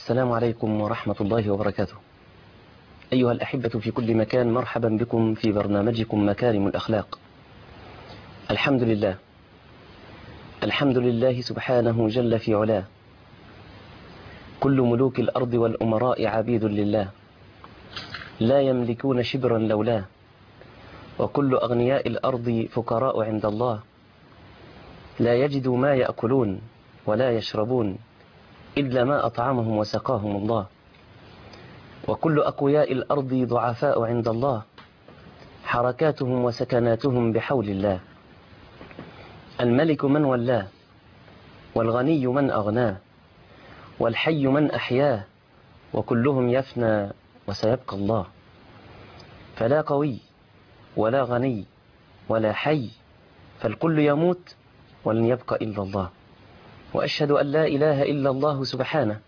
السلام عليكم ورحمة الله وبركاته أيها الأحبة في كل مكان مرحبا بكم في برنامجكم مكارم الأخلاق الحمد لله الحمد لله سبحانه جل في علاه كل ملوك الأرض والأمراء عبيد لله لا يملكون شبرا لولاه وكل أغنياء الأرض فقراء عند الله لا يجدوا ما يأكلون ولا يشربون إلا ما أطعمهم وسقاهم الله وكل أقوياء الأرض ضعفاء عند الله حركاتهم وسكناتهم بحول الله الملك من ولاه والغني من أغناه والحي من أحياه وكلهم يفنى وسيبقى الله فلا قوي ولا غني ولا حي فالكل يموت ولن يبقى إلا الله وأشهد أن لا إله إلا الله سبحانه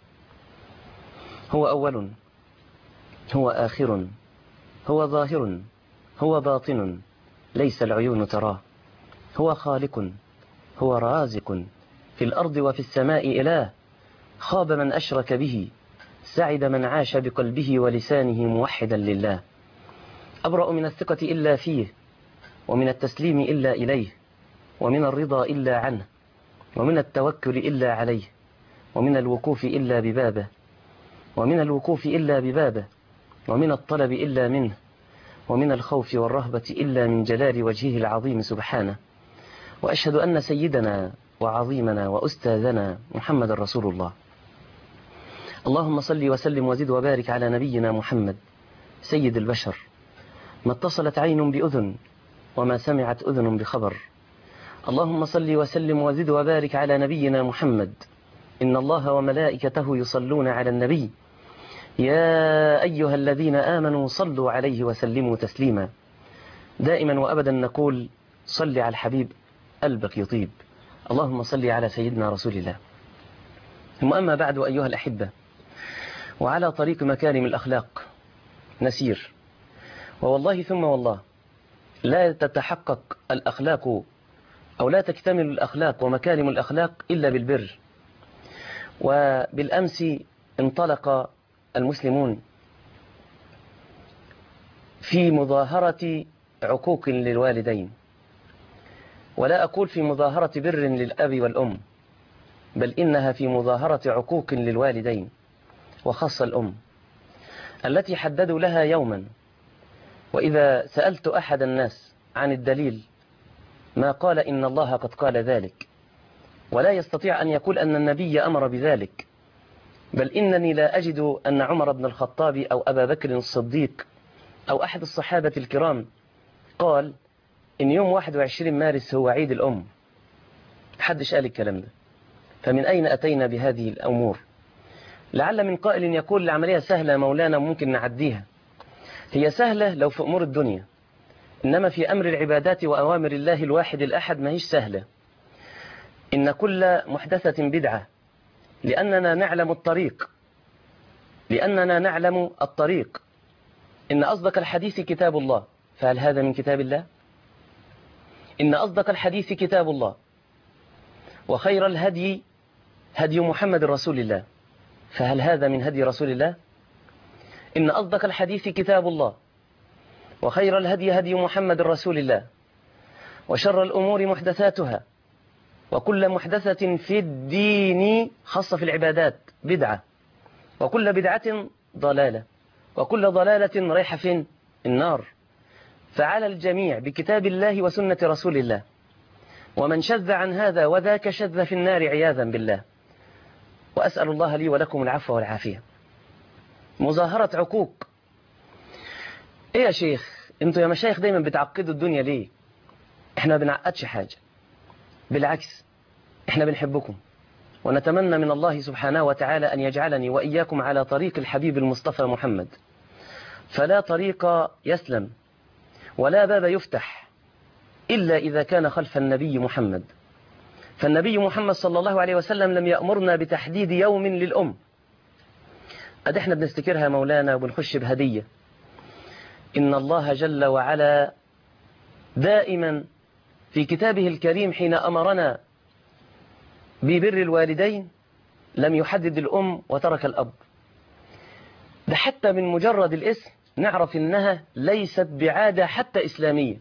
هو أول هو آخر هو ظاهر هو باطن ليس العيون تراه هو خالق هو رازق في الأرض وفي السماء إله خاب من أشرك به سعد من عاش بقلبه ولسانه موحدا لله أبرأ من الثقة إلا فيه ومن التسليم إلا إليه ومن الرضا إلا عنه ومن التوكل إلا عليه ومن الوقوف إلا ببابه ومن الوقوف إلا ببابه ومن الطلب إلا منه ومن الخوف والرهبة إلا من جلال وجهه العظيم سبحانه وأشهد أن سيدنا وعظيمنا وأستاذنا محمد رسول الله اللهم صل وسلم وزد وبارك على نبينا محمد سيد البشر ما اتصلت عين بأذن وما سمعت أذن بخبر اللهم صل وسلم وزد وبارك على نبينا محمد إن الله وملائكته يصلون على النبي يا أيها الذين آمنوا صلوا عليه وسلموا تسليما دائما وأبدا نقول صل على الحبيب قلبك يطيب اللهم صل على سيدنا رسول الله ثم أما بعد أيها الأحبة وعلى طريق مكارم الأخلاق نسير ووالله ثم والله لا تتحقق الأخلاق أو لا تكتمل الأخلاق ومكارم الأخلاق إلا بالبر وبالأمس انطلق المسلمون في مظاهرة عقوق للوالدين ولا أقول في مظاهرة بر للأب والأم بل إنها في مظاهرة عقوق للوالدين وخاصة الأم التي حددوا لها يوما وإذا سألت أحد الناس عن الدليل ما قال إن الله قد قال ذلك ولا يستطيع أن يقول أن النبي أمر بذلك بل إنني لا أجد أن عمر بن الخطاب أو أبا بكر الصديق أو أحد الصحابة الكرام قال إن يوم 21 مارس هو عيد الأم حدش قال الكلام ده فمن أين أتينا بهذه الأمور لعل من قائل يقول العملية سهلة مولانا ممكن نعديها هي سهلة لو في أمور الدنيا إنما في أمر العبادات وأوامر الله الواحد الأحد ما هيش سهلة إن كل محدثة بدعة لأننا نعلم الطريق لأننا نعلم الطريق إن أصدق الحديث كتاب الله فهل هذا من كتاب الله إن أصدق الحديث كتاب الله وخير الهدي هدي محمد رسول الله فهل هذا من هدي رسول الله إن أصدق الحديث كتاب الله وخير الهدي هدي محمد رسول الله وشر الأمور محدثاتها وكل محدثة في الدين خاصة في العبادات بدعة وكل بدعة ضلالة وكل ضلالة ريح فين النار فعلى الجميع بكتاب الله وسنة رسول الله ومن شذ عن هذا وذاك شذ في النار عياذا بالله وأسأل الله لي ولكم العفو والعافية مظاهرة عقوق ايه يا شيخ انتوا يا مشايخ دايما بتعقدوا الدنيا ليه احنا ما بنعقدش حاجة بالعكس احنا بنحبكم ونتمنى من الله سبحانه وتعالى أن يجعلني وإياكم على طريق الحبيب المصطفى محمد فلا طريق يسلم ولا باب يفتح إلا إذا كان خلف النبي محمد فالنبي محمد صلى الله عليه وسلم لم يأمرنا بتحديد يوم للأم قد احنا بنستكرها مولانا وبنخش بهدية إن الله جل وعلا دائما في كتابه الكريم حين أمرنا ببر الوالدين لم يحدد الأم وترك الأب ده حتى من مجرد الاسم نعرف إنها ليست بعادة حتى إسلامية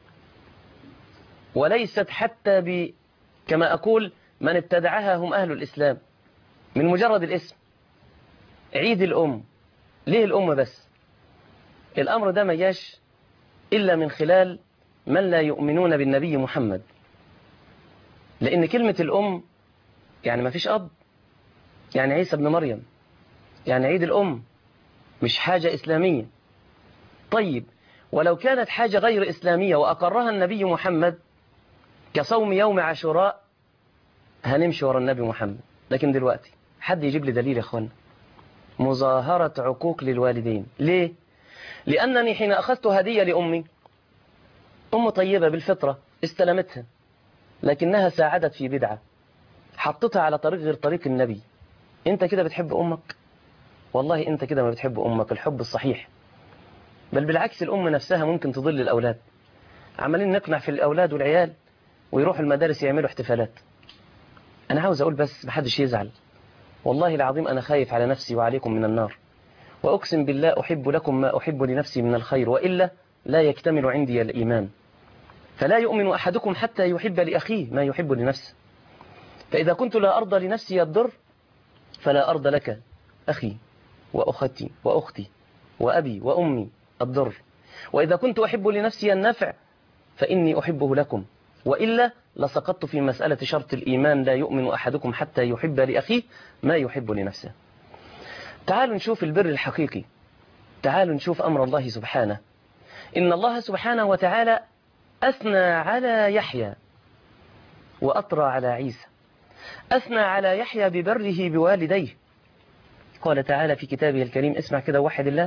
وليست حتى ب كما أقول من ابتدعها هم أهل الإسلام من مجرد الاسم عيد الأم ليه الأم بس الأمر ده ما جاش إلا من خلال من لا يؤمنون بالنبي محمد لأن كلمة الأم يعني ما فيش أب يعني عيسى ابن مريم يعني عيد الأم مش حاجة إسلامية طيب ولو كانت حاجة غير إسلامية وأقرها النبي محمد كصوم يوم عاشوراء هنمشي ورا النبي محمد لكن دلوقتي حد يجيب لي دليل يا اخوانا مظاهرة عقوق للوالدين ليه؟ لأنني حين أخذت هدية لأمي أم طيبة بالفطرة استلمتها لكنها ساعدت في بدعة حطتها على طريق غير طريق النبي انت كده بتحب أمك والله انت كده ما بتحب أمك الحب الصحيح بل بالعكس الأم نفسها ممكن تضل الأولاد عمالين نقنع في الأولاد والعيال ويروحوا المدارس يعملوا احتفالات أنا عاوز أقول بس محدش يزعل والله العظيم أنا خايف على نفسي وعليكم من النار وأقسم بالله أحب لكم ما أحب لنفسي من الخير وإلا لا يكتمل عندي الإيمان فلا يؤمن أحدكم حتى يحب لأخيه ما يحب لنفسه فإذا كنت لا أرضى لنفسي الضر فلا أرضى لك أخي وأختي وأختي وأبي وأمي الضر وإذا كنت أحب لنفسي النفع فإني أحبه لكم وإلا لسقطت في مسألة شرط الإيمان لا يؤمن أحدكم حتى يحب لأخيه ما يحب لنفسه تعالوا نشوف البر الحقيقي تعالوا نشوف أمر الله سبحانه إن الله سبحانه وتعالى أثنى على يحيى وأطرى على عيسى أثنى على يحيى ببره بوالديه قال تعالى في كتابه الكريم اسمع كده وحد الله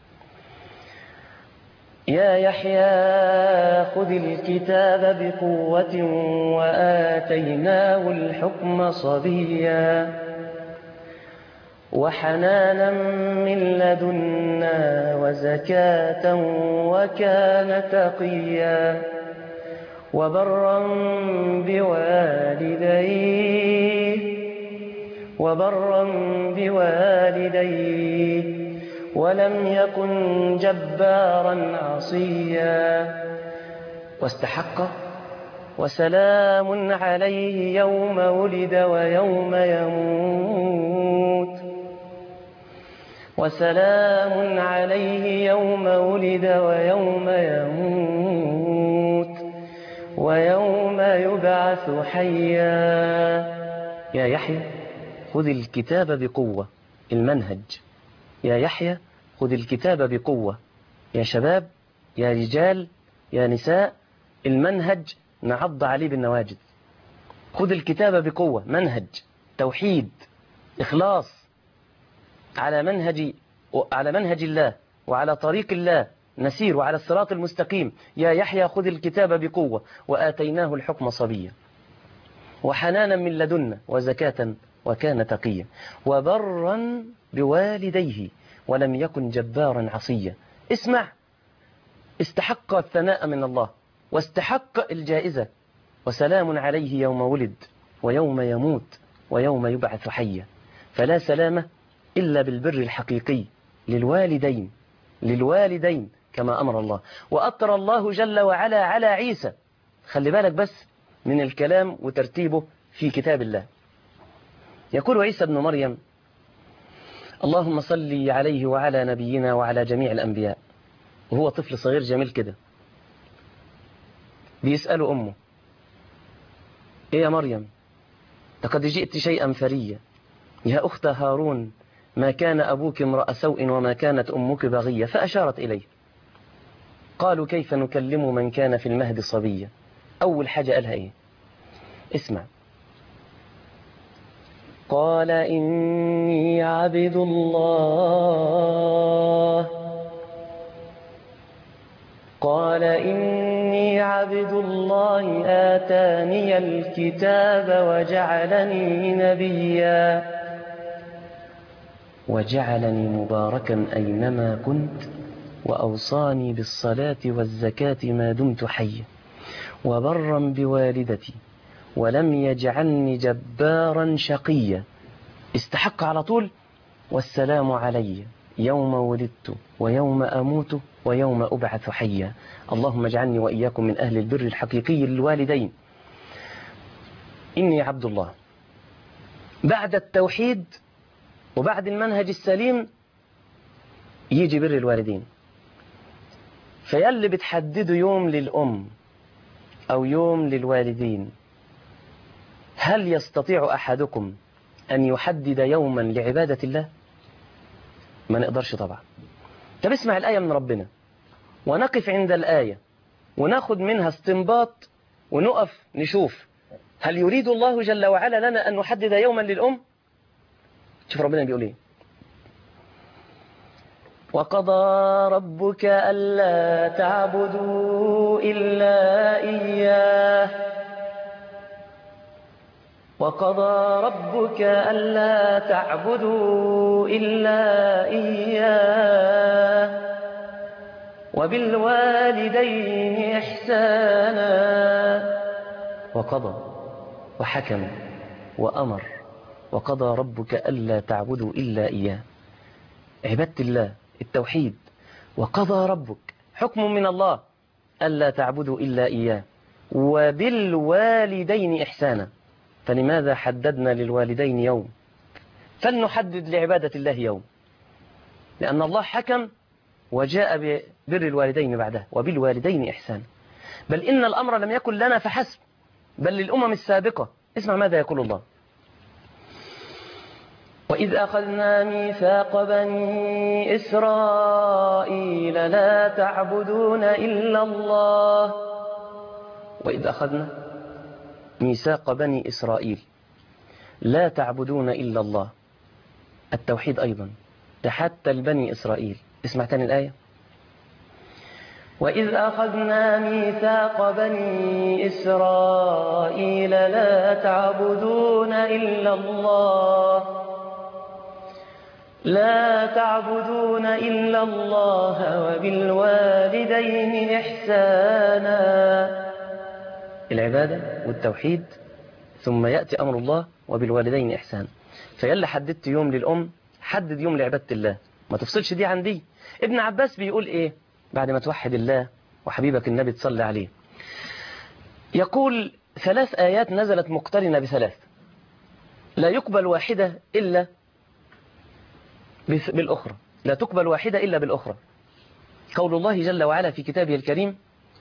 يا يحيى خذ الكتاب بقوة وآتيناه الحكم صبيا وحنانا من لدنا وزكاة وكان تقيا وبرا بوالديه وبرا بوالديه ولم يكن جبارا عصيا واستحق وسلام عليه يوم ولد ويوم يموت وسلام عليه يوم ولد ويوم يموت ويوم يبعث حيا يا يحيى خذ الكتاب بقوة المنهج يا يحيى خذ الكتاب بقوة يا شباب يا رجال يا نساء المنهج نعض عليه بالنواجد خذ الكتاب بقوة منهج توحيد إخلاص على منهج على منهج الله وعلى طريق الله نسير وعلى الصراط المستقيم يا يحيى خذ الكتاب بقوة وآتيناه الحكم صبيا وحنانا من لدنا وزكاة وكان تقيا وبرا بوالديه ولم يكن جبارا عصيا اسمع استحق الثناء من الله واستحق الجائزة وسلام عليه يوم ولد ويوم يموت ويوم يبعث حيا فلا سلامة إلا بالبر الحقيقي للوالدين للوالدين كما أمر الله وأطر الله جل وعلا على عيسى خلي بالك بس من الكلام وترتيبه في كتاب الله يقول عيسى ابن مريم اللهم صل عليه وعلى نبينا وعلى جميع الأنبياء وهو طفل صغير جميل كده بيسأله أمه إيه يا مريم لقد جئت شيئا فريا يا أخت هارون ما كان أبوك امرأ سوء وما كانت أمك بغية فأشارت إليه قالوا كيف نكلم من كان في المهد صبيا أول حاجة قالها إيه اسمع قال إني عبد الله قال إني عبد الله آتاني الكتاب وجعلني نبيا وجعلني مباركا أينما كنت وأوصاني بالصلاة والزكاة ما دمت حيا وبرا بوالدتي ولم يجعلني جبارا شقيا استحق على طول والسلام علي يوم ولدت ويوم أموت ويوم أبعث حيا اللهم اجعلني وإياكم من أهل البر الحقيقي للوالدين إني عبد الله بعد التوحيد وبعد المنهج السليم يجي بر الوالدين فيلي بتحددوا يوم للأم أو يوم للوالدين هل يستطيع أحدكم أن يحدد يوما لعبادة الله ما نقدرش طبعا طب اسمع الآية من ربنا ونقف عند الآية وناخد منها استنباط ونقف نشوف هل يريد الله جل وعلا لنا أن نحدد يوما للأم شوف ربنا بيقول ايه وقضى ربك ألا تعبدوا إلا إياه وقضى ربك ألا تعبدوا إلا إياه وبالوالدين إحسانا وقضى وحكم وأمر وقضى ربك ألا تعبدوا إلا إياه عبادة الله التوحيد وقضى ربك حكم من الله ألا تعبدوا إلا إياه وبالوالدين إحسانا فلماذا حددنا للوالدين يوم فلنحدد لعبادة الله يوم لأن الله حكم وجاء ببر الوالدين بعده وبالوالدين إحسانا بل إن الأمر لم يكن لنا فحسب بل للأمم السابقة اسمع ماذا يقول الله وإذ أخذنا ميثاق بني إسرائيل لا تعبدون إلا الله وإذ أخذنا ميثاق بني إسرائيل لا تعبدون إلا الله التوحيد أيضا ده حتى البني إسرائيل اسمع تاني الآية وإذ أخذنا ميثاق بني إسرائيل لا تعبدون إلا الله لا تعبدون إلا الله وبالوالدين إحسانا العبادة والتوحيد ثم يأتي أمر الله وبالوالدين إحسانا فيلا حددت يوم للأم حدد يوم لعبادة الله ما تفصلش دي عن دي ابن عباس بيقول إيه بعد ما توحد الله وحبيبك النبي تصلي عليه يقول ثلاث آيات نزلت مقترنة بثلاث لا يقبل واحدة إلا بالأخرى لا تقبل واحدة إلا بالأخرى قول الله جل وعلا في كتابه الكريم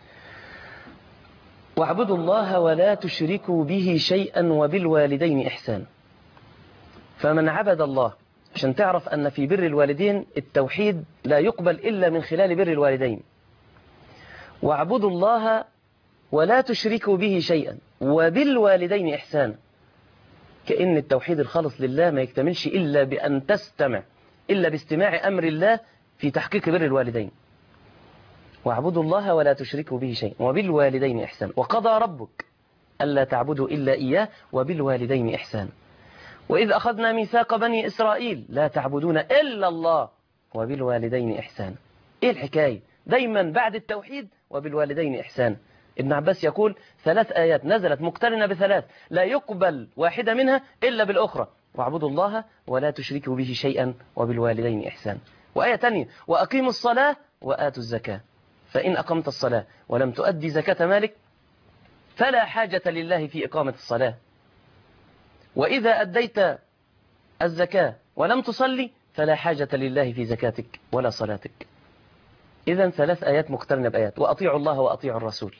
واعبدوا الله ولا تشركوا به شيئا وبالوالدين إحسانا فمن عبد الله عشان تعرف أن في بر الوالدين التوحيد لا يقبل إلا من خلال بر الوالدين واعبدوا الله ولا تشركوا به شيئا وبالوالدين إحسانا كأن التوحيد الخالص لله ما يكتملش إلا بأن تستمع إلا باستماع أمر الله في تحقيق بر الوالدين واعبدوا الله ولا تشركوا به شيئا وبالوالدين إحسانا وقضى ربك ألا تعبدوا إلا إياه وبالوالدين إحسانا وإذ أخذنا ميثاق بني إسرائيل لا تعبدون إلا الله وبالوالدين إحسانا إيه الحكاية دايما بعد التوحيد وبالوالدين إحسانا ابن عباس يقول ثلاث آيات نزلت مقترنة بثلاث لا يقبل واحدة منها إلا بالأخرى واعبدوا الله ولا تشركوا به شيئا وبالوالدين إحسانا وآية تانية وأقيموا الصلاة وآتوا الزكاة فإن أقمت الصلاة ولم تؤدي زكاة مالك فلا حاجة لله في إقامة الصلاة وإذا أديت الزكاة ولم تصلي فلا حاجة لله في زكاتك ولا صلاتك إذا ثلاث آيات مقترنة بآيات وأطيعوا الله وأطيعوا الرسول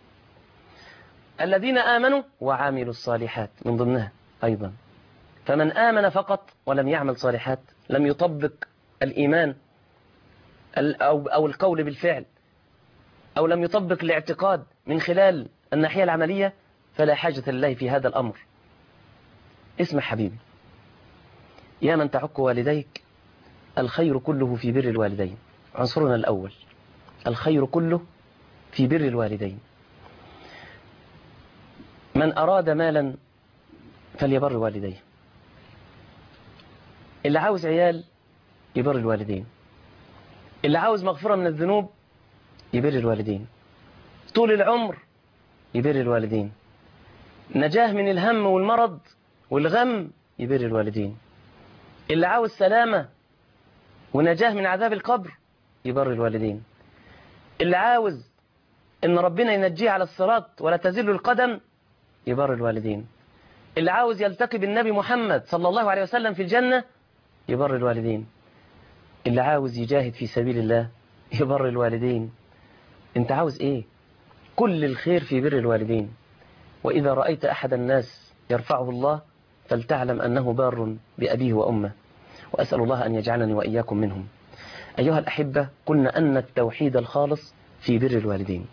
الذين آمنوا وعاملوا الصالحات من ضمنها أيضا فمن آمن فقط ولم يعمل صالحات لم يطبق الإيمان أو القول بالفعل أو لم يطبق الاعتقاد من خلال الناحية العملية فلا حاجة لله في هذا الأمر اسمع حبيبي يا من تعق والديك الخير كله في بر الوالدين عنصرنا الأول الخير كله في بر الوالدين من أراد مالا فليبر والديه اللي عاوز عيال يبر الوالدين اللي عاوز مغفرة من الذنوب يبر الوالدين طول العمر يبر الوالدين نجاه من الهم والمرض والغم يبر الوالدين اللي عاوز سلامة ونجاه من عذاب القبر يبر الوالدين اللي عاوز ان ربنا ينجيه على الصراط ولا تزل القدم يبر الوالدين اللي عاوز يلتقي بالنبي محمد صلى الله عليه وسلم في الجنة يبر الوالدين اللي عاوز يجاهد في سبيل الله يبر الوالدين انت عاوز ايه كل الخير في بر الوالدين وإذا رأيت أحد الناس يرفعه الله فلتعلم أنه بار بأبيه وأمه وأسأل الله أن يجعلني وإياكم منهم أيها الأحبة قلنا أن التوحيد الخالص في بر الوالدين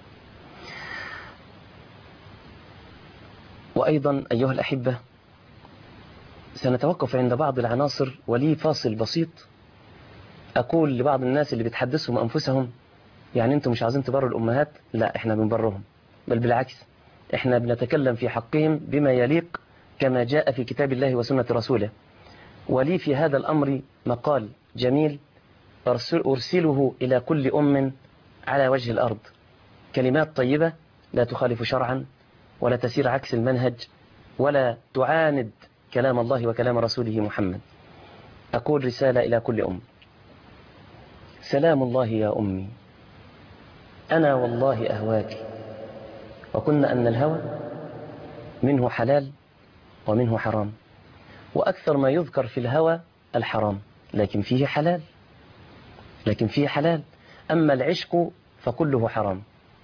وأيضا أيها الأحبة سنتوقف عند بعض العناصر ولي فاصل بسيط أقول لبعض الناس اللي بتحدثهم أنفسهم يعني أنتم مش عايزين تبروا الأمهات لا إحنا بنبرهم بل بالعكس إحنا بنتكلم في حقهم بما يليق كما جاء في كتاب الله وسنة رسوله ولي في هذا الأمر مقال جميل أرسله إلى كل أم على وجه الأرض كلمات طيبة لا تخالف شرعا ولا تسير عكس المنهج ولا تعاند كلام الله وكلام رسوله محمد أقول رسالة إلى كل أم سلام الله يا أمي أنا والله أهواك وكنا أن الهوى منه حلال ومنه حرام وأكثر ما يذكر في الهوى الحرام لكن فيه حلال لكن فيه حلال أما العشق فكله حرام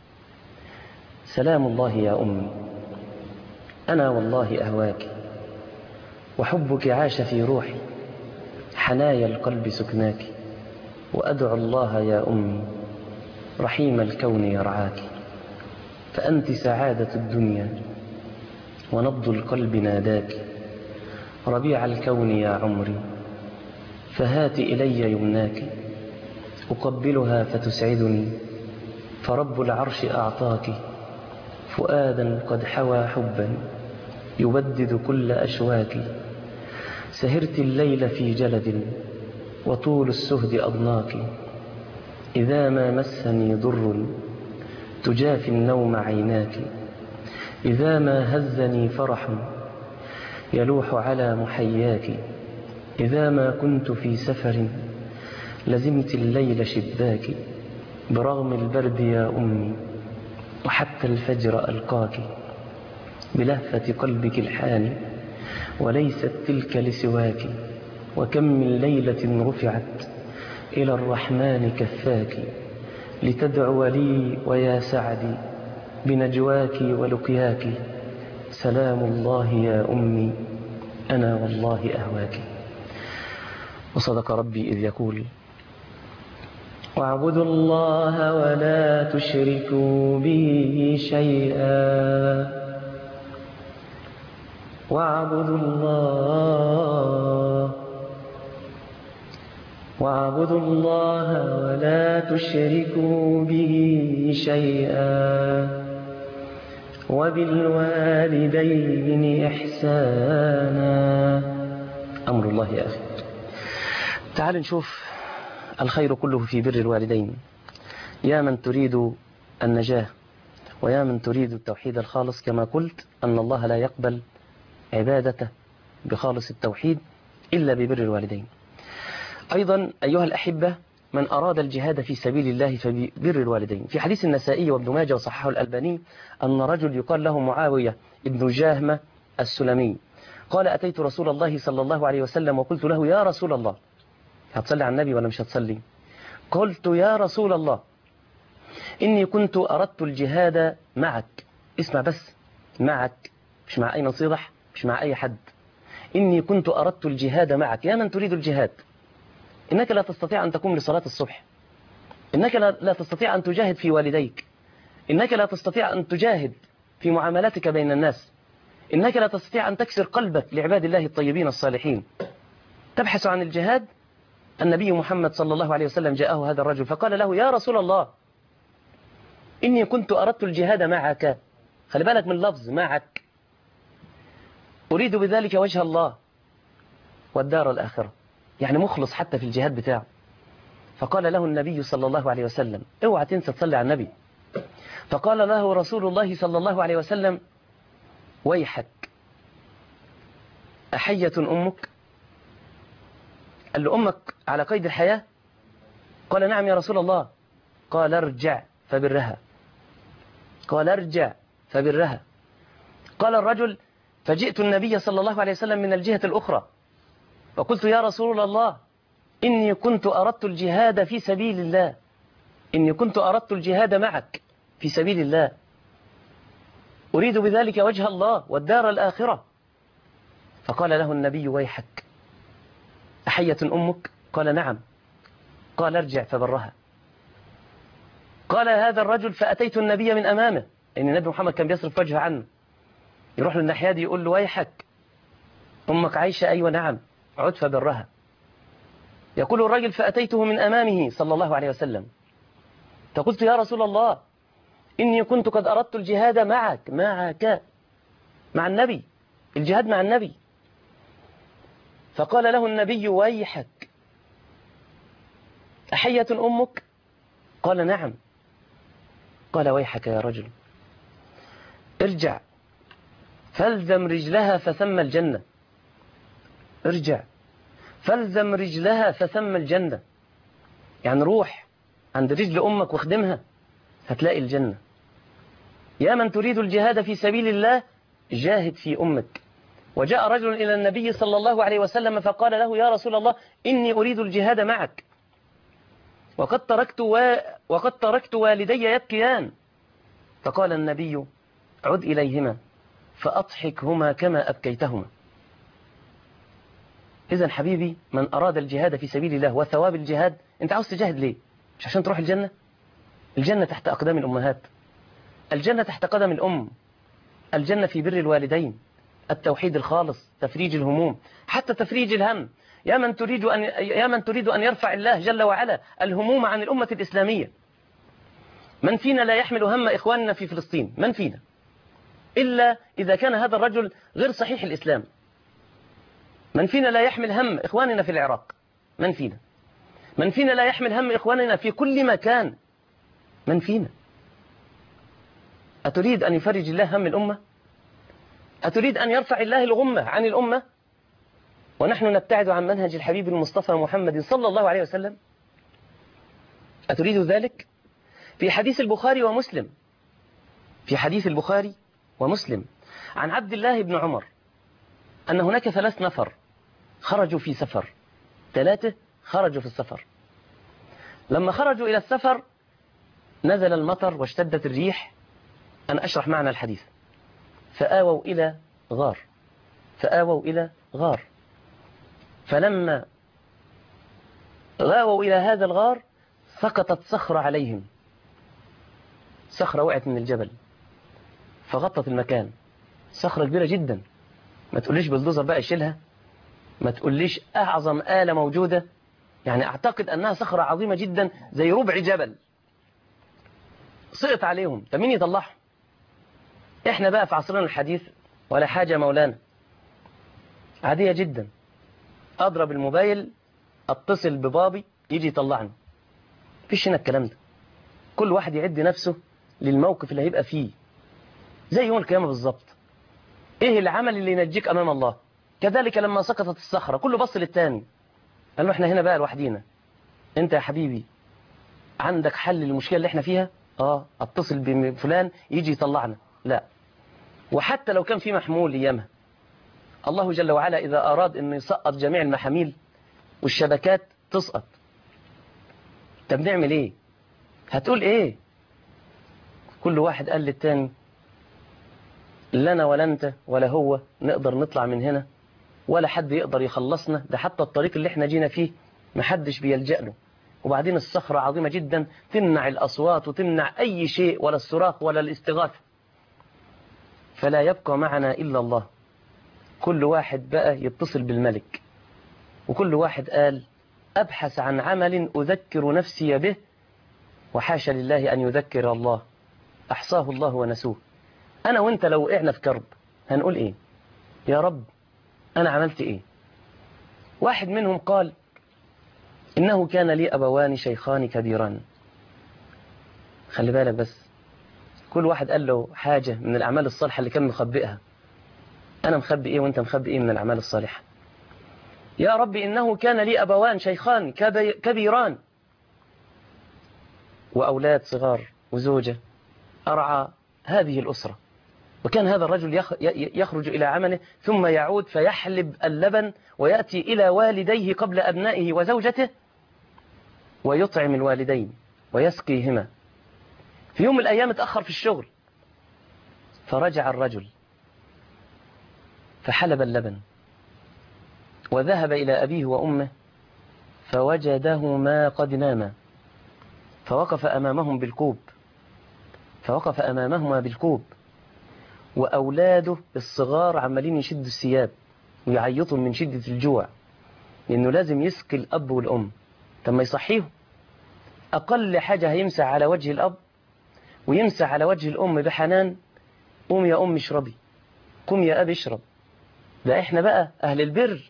سلام الله يا أمي أنا والله أهواك وحبك عاش في روحي حنايا القلب سكناك وأدعو الله يا أمي رحيم الكون يرعاك فأنت سعادة الدنيا ونبض القلب ناداك ربيع الكون يا عمري فهات إلي يمناك أقبلها فتسعدني فرب العرش أعطاك فؤادا قد حوى حبا يبدد كل أشواك سهرت الليل في جلد وطول السهد أضناك إذا ما مسني ضر تجافي النوم عيناك إذا ما هزني فرح يلوح على محياك إذا ما كنت في سفر لزمت الليل شباك برغم البرد يا أمي وحتى الفجر ألقاك بلهفة قلبك الحاني وليست تلك لسواك وكم من ليلة رفعت إلى الرحمن كفاك لتدعو لي ويا سعدي بنجواك ولقياك سلام الله يا أمي أنا والله أهواك وصدق ربي إذ يقول واعبدوا الله ولا تشركوا به شيئا واعبدوا الله واعبدوا الله ولا تشركوا به شيئا وبالوالدين إحسانا أمر الله يا أخي تعال نشوف الخير كله في بر الوالدين يا من تريد النجاة ويا من تريد التوحيد الخالص كما قلت أن الله لا يقبل عبادته بخالص التوحيد إلا ببر الوالدين أيضا أيها الأحبة من أراد الجهاد في سبيل الله فبر الوالدين في حديث النسائي وابن ماجه وصححه الألباني أن رجل يقال له معاوية ابن جاهمة السلمي قال أتيت رسول الله صلى الله عليه وسلم وقلت له يا رسول الله هتصلي على النبي ولا مش هتصلي قلت يا رسول الله إني كنت أردت الجهاد معك اسمع بس معك مش مع أي نصيحة مش مع أي حد إني كنت أردت الجهاد معك يا من تريد الجهاد إنك لا تستطيع أن تقوم لصلاة الصبح إنك لا تستطيع أن تجاهد في والديك إنك لا تستطيع أن تجاهد في معاملاتك بين الناس إنك لا تستطيع أن تكسر قلبك لعباد الله الطيبين الصالحين تبحث عن الجهاد النبي محمد صلى الله عليه وسلم جاءه هذا الرجل فقال له يا رسول الله إني كنت أردت الجهاد معك خلي بالك من لفظ معك أريد بذلك وجه الله والدار الآخرة يعني مخلص حتى في الجهاد بتاعه فقال له النبي صلى الله عليه وسلم اوعى تنسى تصلي على النبي فقال له رسول الله صلى الله عليه وسلم ويحك أحية أمك قال له أمك على قيد الحياة قال نعم يا رسول الله قال ارجع فبرها قال ارجع فبرها قال الرجل فجئت النبي صلى الله عليه وسلم من الجهة الأخرى فقلت يا رسول الله إني كنت أردت الجهاد في سبيل الله إني كنت أردت الجهاد معك في سبيل الله أريد بذلك وجه الله والدار الآخرة فقال له النبي ويحك أحية أمك قال نعم قال ارجع فبرها قال هذا الرجل فأتيت النبي من أمامه إن النبي محمد كان بيصرف وجهه عنه يروح للناحية دي يقول له ويحك أمك عايشة أيوة نعم عد فبرها يقول الرجل فأتيته من أمامه صلى الله عليه وسلم فقلت يا رسول الله إني كنت قد أردت الجهاد معك معك مع النبي الجهاد مع النبي فقال له النبي ويحك أحية أمك قال نعم قال ويحك يا رجل ارجع فالزم رجلها فثم الجنة ارجع فالزم رجلها فثم الجنة يعني روح عند رجل أمك واخدمها هتلاقي الجنة يا من تريد الجهاد في سبيل الله جاهد في أمك وجاء رجل إلى النبي صلى الله عليه وسلم فقال له يا رسول الله إني أريد الجهاد معك وقد تركت, و... وقد تركت والدي يبكيان فقال النبي عد إليهما فأضحكهما كما أبكيتهما إذا حبيبي من أراد الجهاد في سبيل الله وثواب الجهاد أنت عاوز تجاهد ليه مش عشان تروح الجنة الجنة تحت أقدام الأمهات الجنة تحت قدم الأم الجنة في بر الوالدين التوحيد الخالص تفريج الهموم حتى تفريج الهم يا من تريد أن يا من تريد أن يرفع الله جل وعلا الهموم عن الأمة الإسلامية من فينا لا يحمل هم إخواننا في فلسطين من فينا إلا إذا كان هذا الرجل غير صحيح الإسلام من فينا لا يحمل هم إخواننا في العراق من فينا من فينا لا يحمل هم إخواننا في كل مكان من فينا أتريد أن يفرج الله هم الأمة أتريد أن يرفع الله الغمة عن الأمة ونحن نبتعد عن منهج الحبيب المصطفى محمد صلى الله عليه وسلم أتريد ذلك في حديث البخاري ومسلم في حديث البخاري ومسلم عن عبد الله بن عمر أن هناك ثلاث نفر خرجوا في سفر ثلاثة خرجوا في السفر لما خرجوا إلى السفر نزل المطر واشتدت الريح أنا أشرح معنى الحديث فآووا إلى غار فآووا إلى غار فلما غاووا إلى هذا الغار سقطت صخرة عليهم صخرة وقعت من الجبل فغطت المكان صخرة كبيرة جدا ما تقوليش بلدوزر بقى يشيلها ما تقوليش أعظم آلة موجودة يعني أعتقد أنها صخرة عظيمة جدا زي ربع جبل سقط عليهم فمين يطلعهم احنا بقى في عصرنا الحديث ولا حاجة مولانا عادية جدا اضرب الموبايل اتصل ببابي يجي يطلعني مفيش هنا الكلام ده كل واحد يعد نفسه للموقف اللي هيبقى فيه زي يوم القيامة بالظبط ايه العمل اللي ينجيك امام الله كذلك لما سقطت الصخرة كله بص للتاني قال له احنا هنا بقى لوحدينا انت يا حبيبي عندك حل للمشكلة اللي احنا فيها اه اتصل بفلان يجي يطلعنا لا وحتى لو كان في محمول ايامها الله جل وعلا إذا أراد أنه يسقط جميع المحاميل والشبكات تسقط طب نعمل إيه هتقول إيه كل واحد قال للتاني لنا ولا أنت ولا هو نقدر نطلع من هنا ولا حد يقدر يخلصنا ده حتى الطريق اللي احنا جينا فيه محدش بيلجأ له وبعدين الصخرة عظيمة جدا تمنع الأصوات وتمنع أي شيء ولا الصراخ ولا الاستغاثة فلا يبقى معنا إلا الله كل واحد بقى يتصل بالملك وكل واحد قال أبحث عن عمل أذكر نفسي به وحاشا لله أن يذكر الله أحصاه الله ونسوه أنا وإنت لو وقعنا في كرب هنقول إيه يا رب أنا عملت إيه واحد منهم قال إنه كان لي أبوان شيخان كبيران خلي بالك بس كل واحد قال له حاجة من الأعمال الصالحة اللي كان مخبئها أنا مخبي إيه وأنت مخبي إيه من الأعمال الصالحة يا رب إنه كان لي أبوان شيخان كبي- كبيران وأولاد صغار وزوجة أرعى هذه الأسرة وكان هذا الرجل يخ- ي- يخرج إلى عمله ثم يعود فيحلب اللبن ويأتي إلى والديه قبل أبنائه وزوجته ويطعم الوالدين ويسقيهما في يوم من الأيام اتأخر في الشغل فرجع الرجل فحلب اللبن وذهب إلى أبيه وأمه فوجدهما قد ناما فوقف أمامهم بالكوب فوقف أمامهما بالكوب وأولاده الصغار عمالين يشدوا الثياب ويعيطوا من شدة الجوع لأنه لازم يسقي الأب والأم طب ما يصحيهم أقل حاجة هيمسح على وجه الأب ويمسح على وجه الأم بحنان قوم يا أم اشربي قوم يا أب اشرب ده إحنا بقى أهل البر